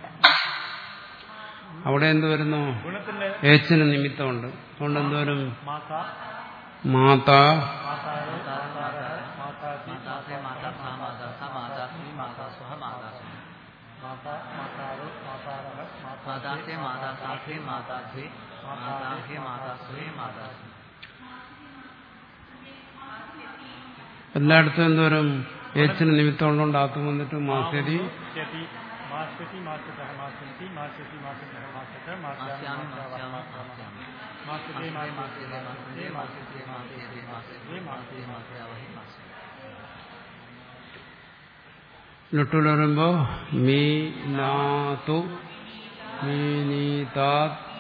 അവിടെ എന്ത് വരുന്നു ഗുണത്തിന്റെ ഏച്ചിന് നിമിത്തമുണ്ട് അതുകൊണ്ട് എന്ത് വരും മാത മാതാ മാതാവ് മാതാര മാതാതി മാതാസേ മാതാ സാ മാതാ സ മാതാ ശ്രീ മാതാ സ്വഹ മാതാ സ്വഹ മാതാ മാതാവ് മാതാരഹ മാതാ മാതാസേ മാതാ സാസേ മാതാ ധ്വേ മാതാ ഹേ മാതാ സ്വേ മാതാ സ്വേ. എല്ലായിടത്തും എന്തോരും ഏച്ചിന് നിമിത്തം ഉള്ളതുകൊണ്ട് ആത്മ വന്നിട്ട് മാസരി മാസ്യതി മാസ്യതി മാസ്യതഃ മാസ്യന്തി മാസ്യതി മാസ്യതഃ മാസ്യത മാസ്യാമി മാസ്യാമി മാസ്യാമ മാസ്യതേ മാസ്യതേ മാസ്യതേ മാസ്യതേ മാസ്യതേ മാസ്യതേ മാസ്യതേ മാസ്യതേ മാസ്യാവഹേ മാസ്യതേ ലൊട്ടിൽ വരുമ്പോ മീ നാതു മീനീതാ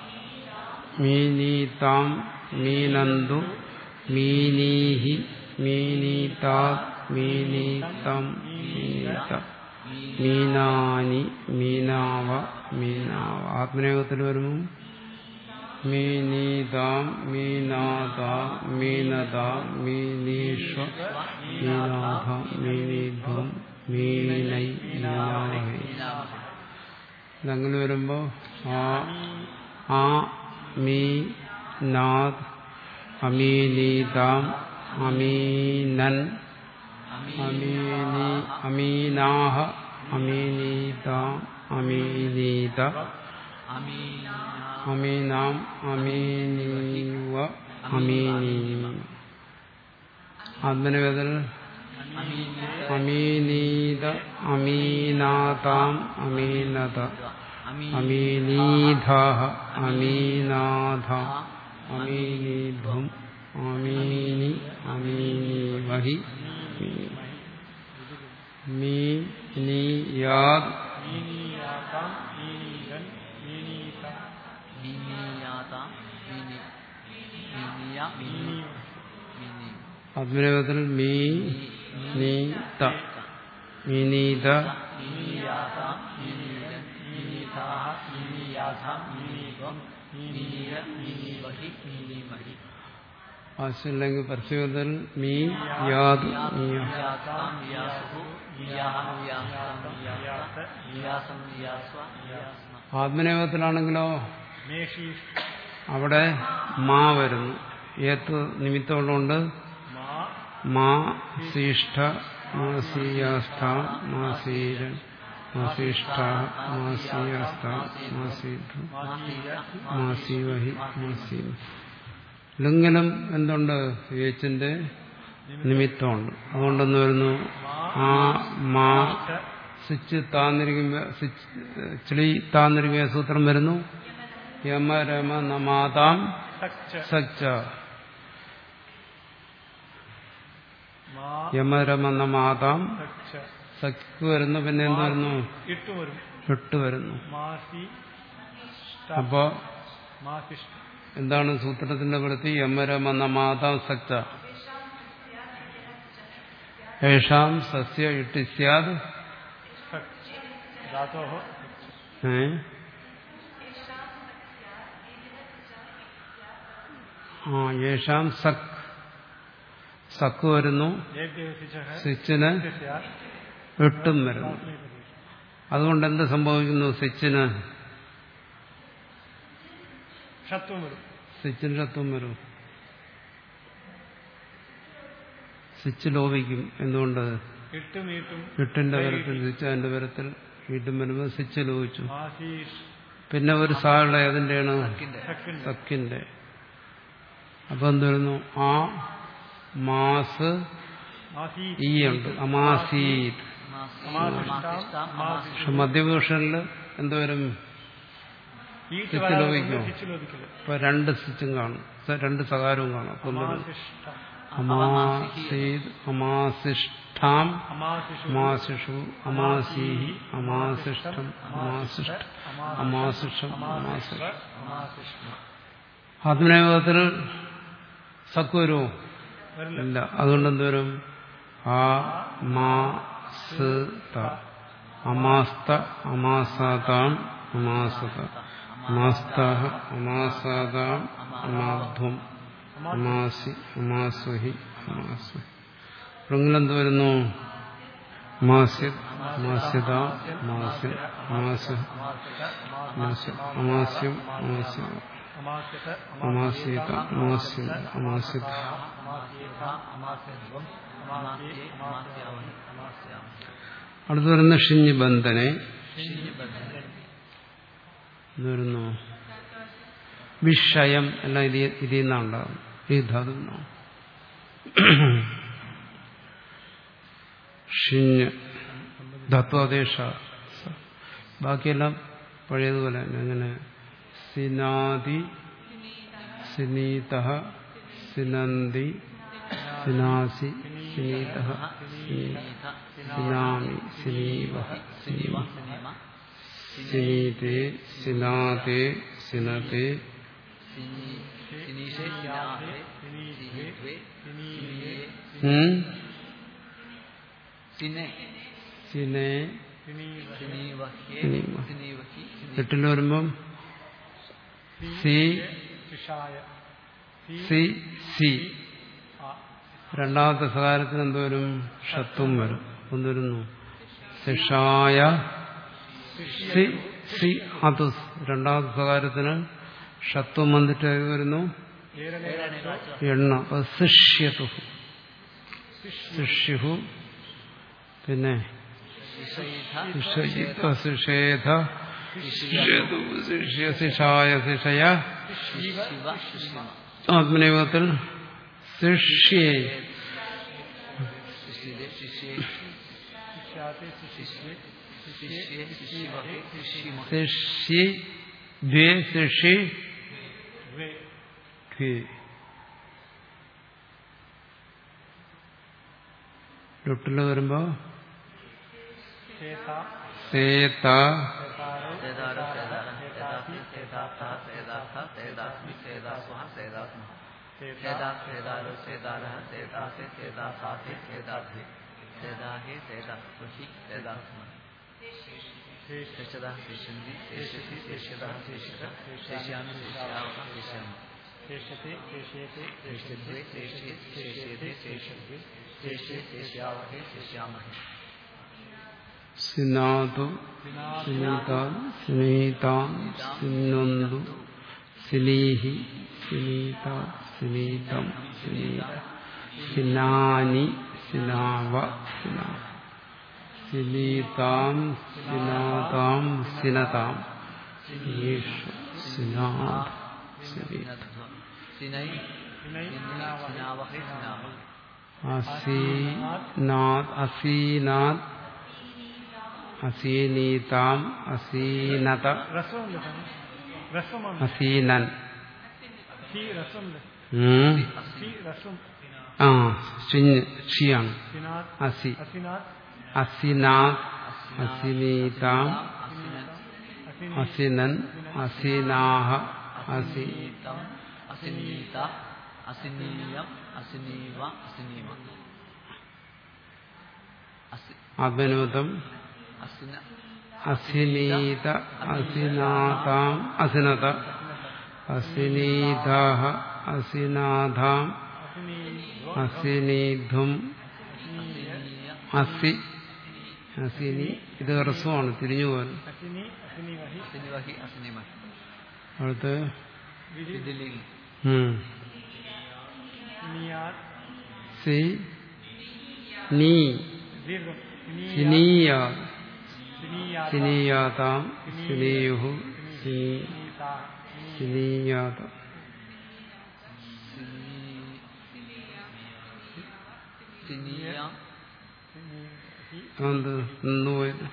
മീനീതാം മീനന്തു മീനീഹി മീനീതാ മീനീതം മീനീത മീനാനി മീനാവ മീനാവ ആത്മനേകത്തിൽ വരുമ്പോൾ മീനീതാം മീനാതാ മീനത മീനീഷ്വ മീനാഥ മീനീധ്വം മീനൈ മീനാവഹേ ഇതങ്ങനെ വരുമ്പോ ആ ആ മീ നാദ് അമീനീതാം അമീനൻ അമീനി അമീനാഹ അമീനീതാം അമീനീത അമീന അമീനാം അമീനീവ അമീനീ ആത്മനിവേദന അമീനീത അമീനാതാം അമീനത അമീനീധാഹ അമീനാഥ അമീനീധ്വം അമീനി അമീനീവഹി മീനീയാദ് मीनीयातां मीनीगन् मीनीता മിനിയാത മിനി മിനിയ മിനി മിനി ആത്മനിവേദന മീ നീത മീനീത മിനിയാത മിനിരൻ മിനിതാഹ മിനിയാഥ മിനിവം മിനിയ മിനിവഹി മിനിമഹി ആശയില്ലെങ്കിൽ പരസ്യവേദന മീ യാദ് മീയ യാതാം യാസുഹു യാഹം യാസം യാസ യാസം യാസ്വ യാസ്മ ആത്മനിവേദത്തിലാണെങ്കിലോ मेषीष् അവിടെ മാ വരുന്നു ഏത്ത് നിമിത്തമുള്ളതുകൊണ്ട് मा മാ സീഷ്ഠ മാസീയാസ്ഥ മാസീരൻ മാസീഷ്ഠ മാസീയാസ്ഥ മാസീധു मासीय മാസീവഹി മാസീ ലിംഗനം എന്തുണ്ട് ഏച്ചിന്റെ നിമിത്തമുണ്ട് അതുകൊണ്ടെന്ന് വരുന്നു ആ മാ സ്വിച്ച് താന്നിരിക്കുമ്പോ സ്വിച്ച് ചിളി താന്നിരിക്കുമ്പോ സൂത്രം വരുന്നു യമ രമ നമാതാം सच्च സച്ച मा യമരമ നമാതാം सच्च സച്ച് വരുന്നു പിന്നെ എന്ത് വരുന്നു ഇട്ടു വരും എട്ട് വരുന്നു മാസി അപ്പോ മാസിഷ്ട എന്താണ് സൂത്രത്തിന്റെ പ്രതി യമരമ നമാതാം സച്ച യേഷാം സസ്യ ഇട്ടി സ്യാദ് സച്ച് ധാതോ ഏ? ആ യേഷാം സക് സക്ക് വരുന്നു സ്വിച്ചിന് എട്ടും വരുന്നു അതുകൊണ്ട് എന്ത് സംഭവിക്കുന്നു സ്വിച്ചിന് ഷത്വം വരും സ്വിച്ചിന് ഷത്വം വരും സ്വിച്ച് ലോപിക്കും എന്തുകൊണ്ട് ഇട്ടും നീട്ടും എട്ടിന്റെ പരത്തിൽ സ്വിച്ച് അതിന്റെ പരത്തിൽ വീട്ടും വരുമ്പോൾ സ്വിച്ച് ലോപിച്ചു മാസീഷ് പിന്നെ ഒരു സാളുടെ ഏതിന്റെയാണ് സക്കിന്റെ സെക്കൻഡ് സക്കിന്റെ അപ്പൊ എന്ത് വരുന്നു ആ മാസ് മാസീ ഈ ഉണ്ട് അമാസീത് മാസിഷ്ടം പക്ഷെ മധ്യഭൂഷണിൽ എന്തുവരും ഈ സ്വിച്ച് ലോപിക്കുമോ? ലോപിക്കല് ഇപ്പൊ രണ്ട് സ്വിച്ചും കാണും സ- രണ്ട് സകാരവും കാണും അപ്പൊ എന്ത് വരും? മാസിഷ്ടം അമാസീത് അമാസിഷ്ഠാം അമാസിഷു അമാസിഷു അമാസീഹി അമാസിഷ്ടം അമാസിഷ്ട അമാസിഷം അമാസിഷ്ടം അമാസിഷ്ടം ആത്മനേപത്തിൽ സക്ക് വരുമോ വരില്ല ഇല്ല അതുകൊണ്ട് എന്തുവരും ആ മാ സ് ത അമാസ്ത അമാസാതാം അമാസത അമാസ്താഹ അമാസാതാം അമാധ്വം അമാസി അമാസ്വഹി അമാസ്വഹി എന്ത് വരുന്നു മാസ്യ മാസ്യത മാസ്യ മാസ മാസ്യ അമാസ്യം അമാസ്യം അമാസ്യത അമാസ്യത അമാസ്യം അമാസ്യത അമാസ്യേത അമാസ്യധ്വം അമാസ്യേ അമാസ്യാവൻ അടുത്ത് വരുന്ന ഷിഞ്ഞ് ബന്ധനെ ഇത് വരുന്നു വിഷയം എല്ലാം ഇത് ഇതിൽ നിന്നാണ് ഉണ്ടാകും ഈ ധാതു നിന്നാണ് ഷിഞ്ഞ് ധത്വാദേശ ബാക്കിയെല്ലാം പഴയതുപോലെ തന്നെ അങ്ങനെ സിനാതി സിനീത സിനന്തി സിനാസി സിനീത സിനാമി സിനീവ സിനീവ സിനീതേ സിനാതേ സിനതേ സിനീഷേ സിനാഹേ സിനിദ്വേ സിനിയേ ഉം? സിനെ സിനേ സിനീവഹ്യേ സിനീവ. സിനീവഹി എട്ടിൽ വരുമ്പം സി ശിഷായ സി സി ആ രണ്ടാമത്തെ സകാരത്തിന് എന്തോരും ഷത്വം വരും എന്തുവരുന്നു സിഷായ സി സി അത് രണ്ടാമത്തെ സകാരത്തിന് ഷത്വം വന്നിട്ട് ഏത് വരുന്നു എണ്ണ അപ്പൊ ശിഷ്യതു ശിഷ്യു പിന്നെ ശിഷയിധ ശിഷേധ ശിഷായ ശിഷയ ശിവ ശിവ ആത്മനിയോഗത്തിൽ ശിഷ്യേ ശിഷ്യേ ശിഷ്യേ शिष्याते शिष्ये ശിഷ്യേ ശിശിവഹേ ശിശിമ ശിഷ്യ ദ്വേ ശിഷി द्वे ദ്വേ ലുട്ടില് വരുമ്പോ शेता സേത शेतारो സേതാര സേതാര സേതാസി സേതാർത്ഥ സേതാർത്ഥ സേതാസ്മി സേതാസ്വഹ സേതാസ്മ സേതാ സേതാരോ സേതാര സേതാസെ സേതാസാസെ സേതാധി സേതാഹേ സേതാസ്വഹി സേതാസ്മ ശേഷത ശേഷന്തി ശേഷസി ശേഷത ശേഷിത ശേഷ്യാമി ശേഷ്യാവഹ ശേഷ്യാമ शेषते शेष्येते ശേഷ്യദ്വേ ശേഷ്യേ ശേഷ്യത്തെ ശേഷ്യദ്വേ ശേഷ്യേ ശേഷ്യാവഹേ ശേഷ്യാമഹേ സിനാതു സിനീതാൻ സിനീതാം സിന്നൊന്തു സിനീഹി സിനീത സിനീതം സിനീത സിനാനി സിനാവ സിനാ സിനീതാം സിനാതാം സിനതാം സിനീഷു സിനാത് സിനീത സിനൈ विनय സിനാവഹേ സിനാവഹ അസീനാത് അസീനാത് അസീനീതാം അസീനത रसम लिखना रसम അസീനൻ सी रसम ഉം. सी रसम ആ ഷിഞ്ഞ് ഷിയാണ് सिनात അസി असिनात അസിനാത് അസിനീതാം असिन അസിനൻ അസിനാഹ അസി അസിനീതം അസിനീത അസിനീയം അസിനീവ അസിനീമ അസി ആത്മനിമിത്തം അസിന അസിനീത അസിനാതാം അസിനത അസിനീതാഹ അസിനാഥാം അസിനീധും അസിനീയ അസി അസിനി ഇത് ഹ്രസ്വമാണ് തിരിഞ്ഞു പോകാൻ असिनी असिनी वही അസിനിവഹി അസിനിമ അടുത്ത് ഇതിലിംഗ് ഉം. सिनियात സി നീ दीर्घ സിനീയാ सिनियात സിനീയാതാം സിനീയുഹു സിനീ सिनीता സിനീയാത സിനിയ അത് നിന്നുപോയത്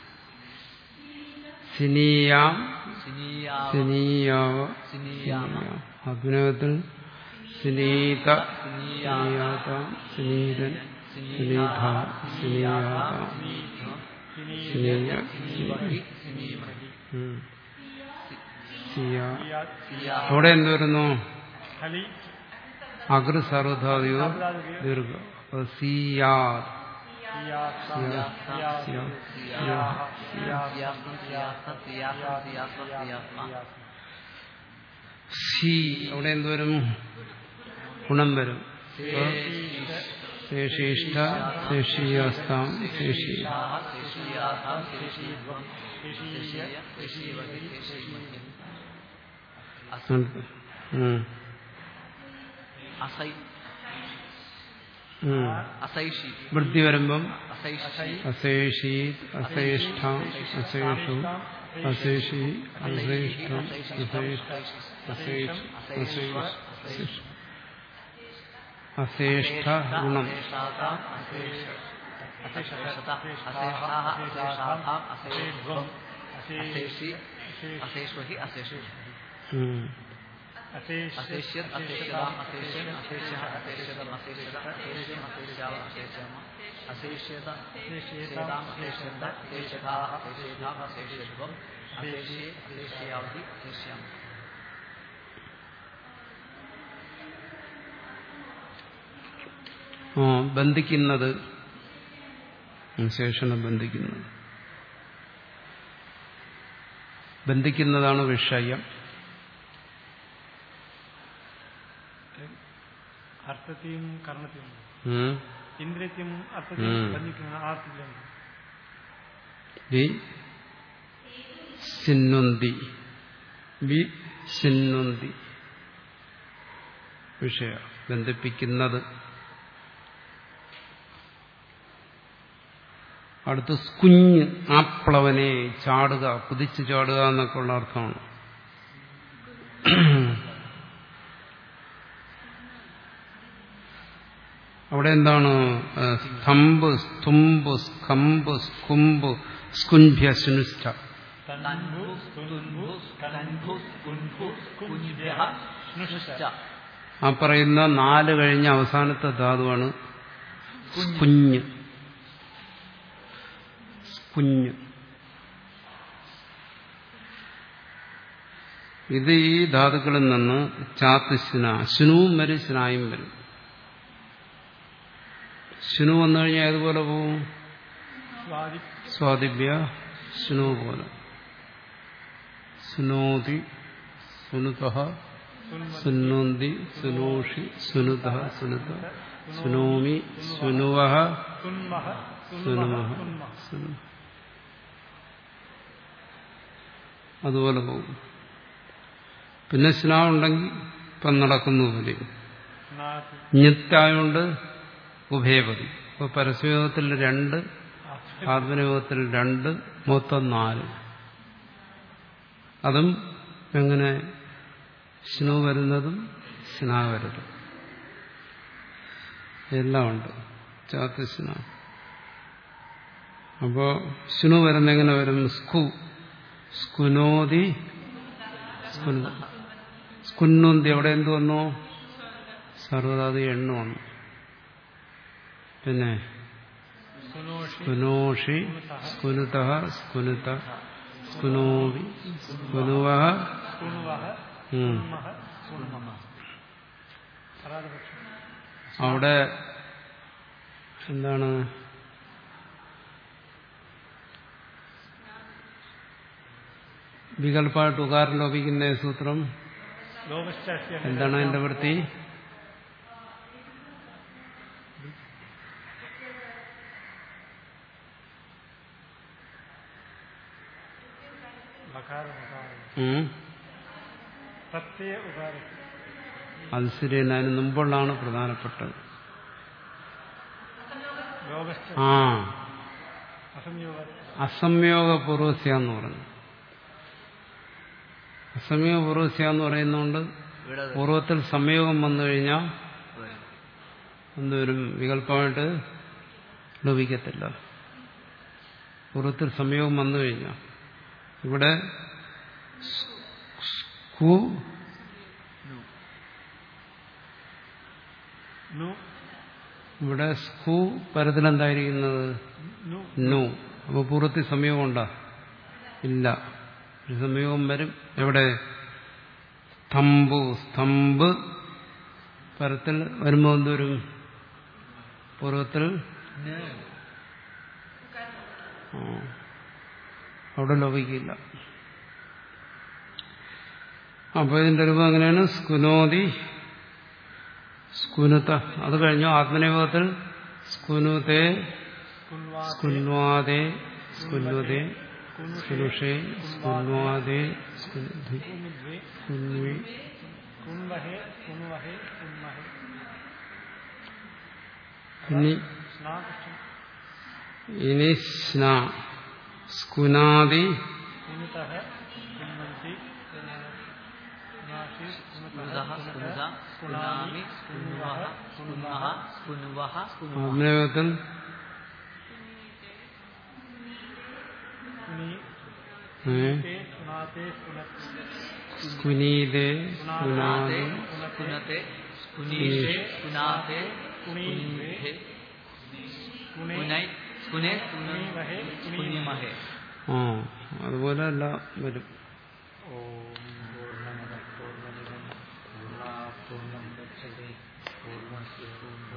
സിനീയാം സിനിയാവ സിനീയാവ സിനിയാമ അഭിനയത്തിൽ സിനീത സിനീയാതാം സിനീതൻ സിനീധ സിനീയാതാം സിനീയ സിനിവഹി സിനീമഹി ഉം. സിയാ സിയാ അവിടെ എന്ത് വരുന്നു खली അഗ്ര സർവധാദിയോ ദീർഘ അപ്പൊ സിയാ सियात സിയാ सियात സിയാ सियाह സിയാസം സിയാസ സിയാസം സിയാസ സിയാസ്മ സി അവിടെ എന്ത് വരും ഗുണം വരും ശേഷിഷ്ഠ ശേഷിയാസ്താം ശേഷി ശേഷിയാഥാം ശേഷീധ്വം ശേഷീയ ശേഷീവഹി ശേഷീമഹി ഉം. അസൈ ഉം. അസൈഷി വൃത്തി വരുമ്പം അസൈഷി അശേഷീത് അശേഷ്ഠ അശേഷു അശേഷി അശേഷ്ടം അശേഷ അശേഷ അശേഷ അശേഷ്ഠ ഗുണം അശേഷാതാം അശേഷ അശേഷത അശേഷാഹ അശേഷാഥാം അശേഷ്വം അശേഷി അശേഷ്വഹി അശേഷു ഉം. अशेष അശേഷ്യത് അശേഷ്യതാം അശേഷ്യൻ അശേഷ്യ അശേഷ്യതം അശേഷ്യത അശേഷ്യം അശേഷ്യാവ അശേഷ്യമ അശേഷ്യത അശേഷ്യതാം അശേഷ്യന്ത അശേഷ്യതാ അശേഷ്യതാം അശേഷ്യത്വം അശേഷ്യേ അശേഷ്യാവധി അശേഷ്യാമ ആ ബന്ധിക്കുന്നത് ഉം, ശേഷണം ബന്ധിക്കുന്നത് ബന്ധിക്കുന്നതാണ് വിഷയം അർത്ഥത്തെയും കർണത്തെയും ഉം. ഇന്ദ്രിയത്തെയും അർത്ഥത്തെയും ഉം. ബന്ധിക്കുന്ന ആർത്തില്ല വി സിന്നുന്തി വി സിന്നുന്തി വിഷയ ബന്ധിപ്പിക്കുന്നത് അടുത്ത് സ്കുഞ്ഞ് ആപ്ലവനെ ചാടുക കുതിച്ചു ചാടുക എന്നൊക്കെ ഉള്ള അർത്ഥമാണ് അവിടെ എന്താണ് ഏഹ്, സ്തംഭ് സ്തുംബ് സ്കംബ് സ്കുംബ് സ്കുംഭ്യ സുനിഷ്ഠ തൻഭു തുൻഭു തൻഭു കുൻഭു കുഞ്ഭ്യഃ സ്നുഷ്ട ആ പറയുന്ന നാല് കഴിഞ്ഞ അവസാനത്തെ ധാതുവാണ് കുഞ്ഞ് കുഞ്ഞ് ഇത് ഈ ധാതുക്കളിൽ നിന്ന് ചാത്ത് ശിന ശുനുവും വരും ശിനായും വരും ശുനു വന്നു കഴിഞ്ഞാൽ ഏതുപോലെ പോവും സ്വാദി സ്വാദിഭ്യ ശുനു പോലെ സുനോതി സുനുത സുനോന്തി സുനോഷി സുനുത സുനുത സുനോമി സുനുവ സുന്മഹ സുനുമ സുന്മഹ സുന്മഹ സുനു അതുപോലെ പോകും പിന്നെ സ്നാവുണ്ടെങ്കിൽ ഇപ്പം നടക്കുന്നു പോലെ നാതി ഞെത്തായോണ്ട് ഉഭയപതി ഇപ്പൊ പരസ്യയോഗത്തിൽ രണ്ട് ആത്മനിയോഗത്തിൽ രണ്ട് മൊത്തം നാല് അതും എങ്ങനെ സ്നു വരുന്നതും സ്നാ വരുന്നതും എല്ലാം ഉണ്ട് ചാത്ത് സ്ന അപ്പോ സ്നു വരുന്ന എങ്ങനെ വരും സ്കു സ്കുനോതി സ്കുന സ്കുന്നോന്തി അവിടെ എന്ത് വന്നു സർവതാതി എണ്ണ വന്നു പിന്നെ സുനോഷി സ്കുനോഷി സ്കുനുത സ്കുനുത സ്കുനോവി സ്കുനുവ സുനുവഹ ഉം. സുന്മഹ സുന്മഹ പരാതപക്ഷം അവിടെ എന്താണ് വികല്പമായിട്ട് ഉകാരം ലോപിക്കുന്ന സൂത്രം ലോകശ്ചാസ്യ എന്താണ് അതിന്റെ വൃത്തി ലകാരം ഉകാരം ഉം? പ്രത്യയ ഉകാരം അത് ശരിയല്ല അതിന് മുമ്പുള്ളതാണ് പ്രധാനപ്പെട്ടത് ലോകശ്ച ആ അസംയോഗ അസംയോഗ പൂർവസ്യ എന്ന് പറഞ്ഞു അസംയോഗ പൂർവസ്യ എന്ന് പറയുന്നതുകൊണ്ട് ഇവിടെ അത് പൂർവ്വത്തിൽ സംയോഗം വന്നു കഴിഞ്ഞാൽ വരും. എന്തുവരും വികല്പമായിട്ട് ലഭിക്കത്തില്ല പൂർവ്വത്തിൽ സംയോഗം വന്നു കഴിഞ്ഞാൽ ഇവിടെ കു നു ഇവിടെ സ്കു പരത്തിലെന്തായിരിക്കുന്നത് നു നു അപ്പോൾ പൂർവ്വത്തിൽ സംയോഗം ഉണ്ടോ ഇല്ല ഒരു സംയോഗം വരും എവിടെ സ്തംഭു സ്തംഭ് പരത്തിൽ വരുമ്പോൾ എന്തോരും പൂർവ്വത്തിൽ ന്. ആ. അവിടെ ലോപിക്കില്ല അപ്പൊ ഇതിന്റെ രൂപം എങ്ങനെയാണ് സ്കുനോതി സ്കുനുത അത് കഴിഞ്ഞു ആത്മനിയോഗത്തിൽ സ്കുനുതേ കുൻവാ സ്കുന്വാദേ സ്കുന്വതേ സ്കുനുഷേ സ്കുന്വാദേ സ്കുനുധി കുനുദ്വേ സ്കുന്വി കുൻവഹേ കുൻവഹേ കുൻമഹേ ഇനി സ്നാപക്ഷം ഇനി സ്ന സ്കുനാദി കുനുതഃ കുന്വന്തി നാശി സ്കുനുതഃ സ്കുനുത സ്കുനാമി സ്കുനുവഹ സ്കുന്മഹ സ്കുനുവഹ സ്കുനുവഹ ആത്മനിയോഗത്തിൽ കുനി ഏ, തേ സുനാതേ സുനത് സ്കുനീതേ സ്കുനാതെ സ്കുനാദി സ്കുനത്തെ സ്കുനീഷേ സ്കുനാതെ സ്കുനീഹേ കുണേ സ്കുനൈ സ്കുനേ കുനീമഹേ സ്കുനിമഹേ ആ അതുപോലെ എല്ലാം വരും ഓം പൂർണ്ണമദ പൂർണ്ണമിദം പൂർണ്ണാത് പൂർണ്ണം ഗച്ഛതി പൂർണ്ണസ്യ പൂർണ്ണം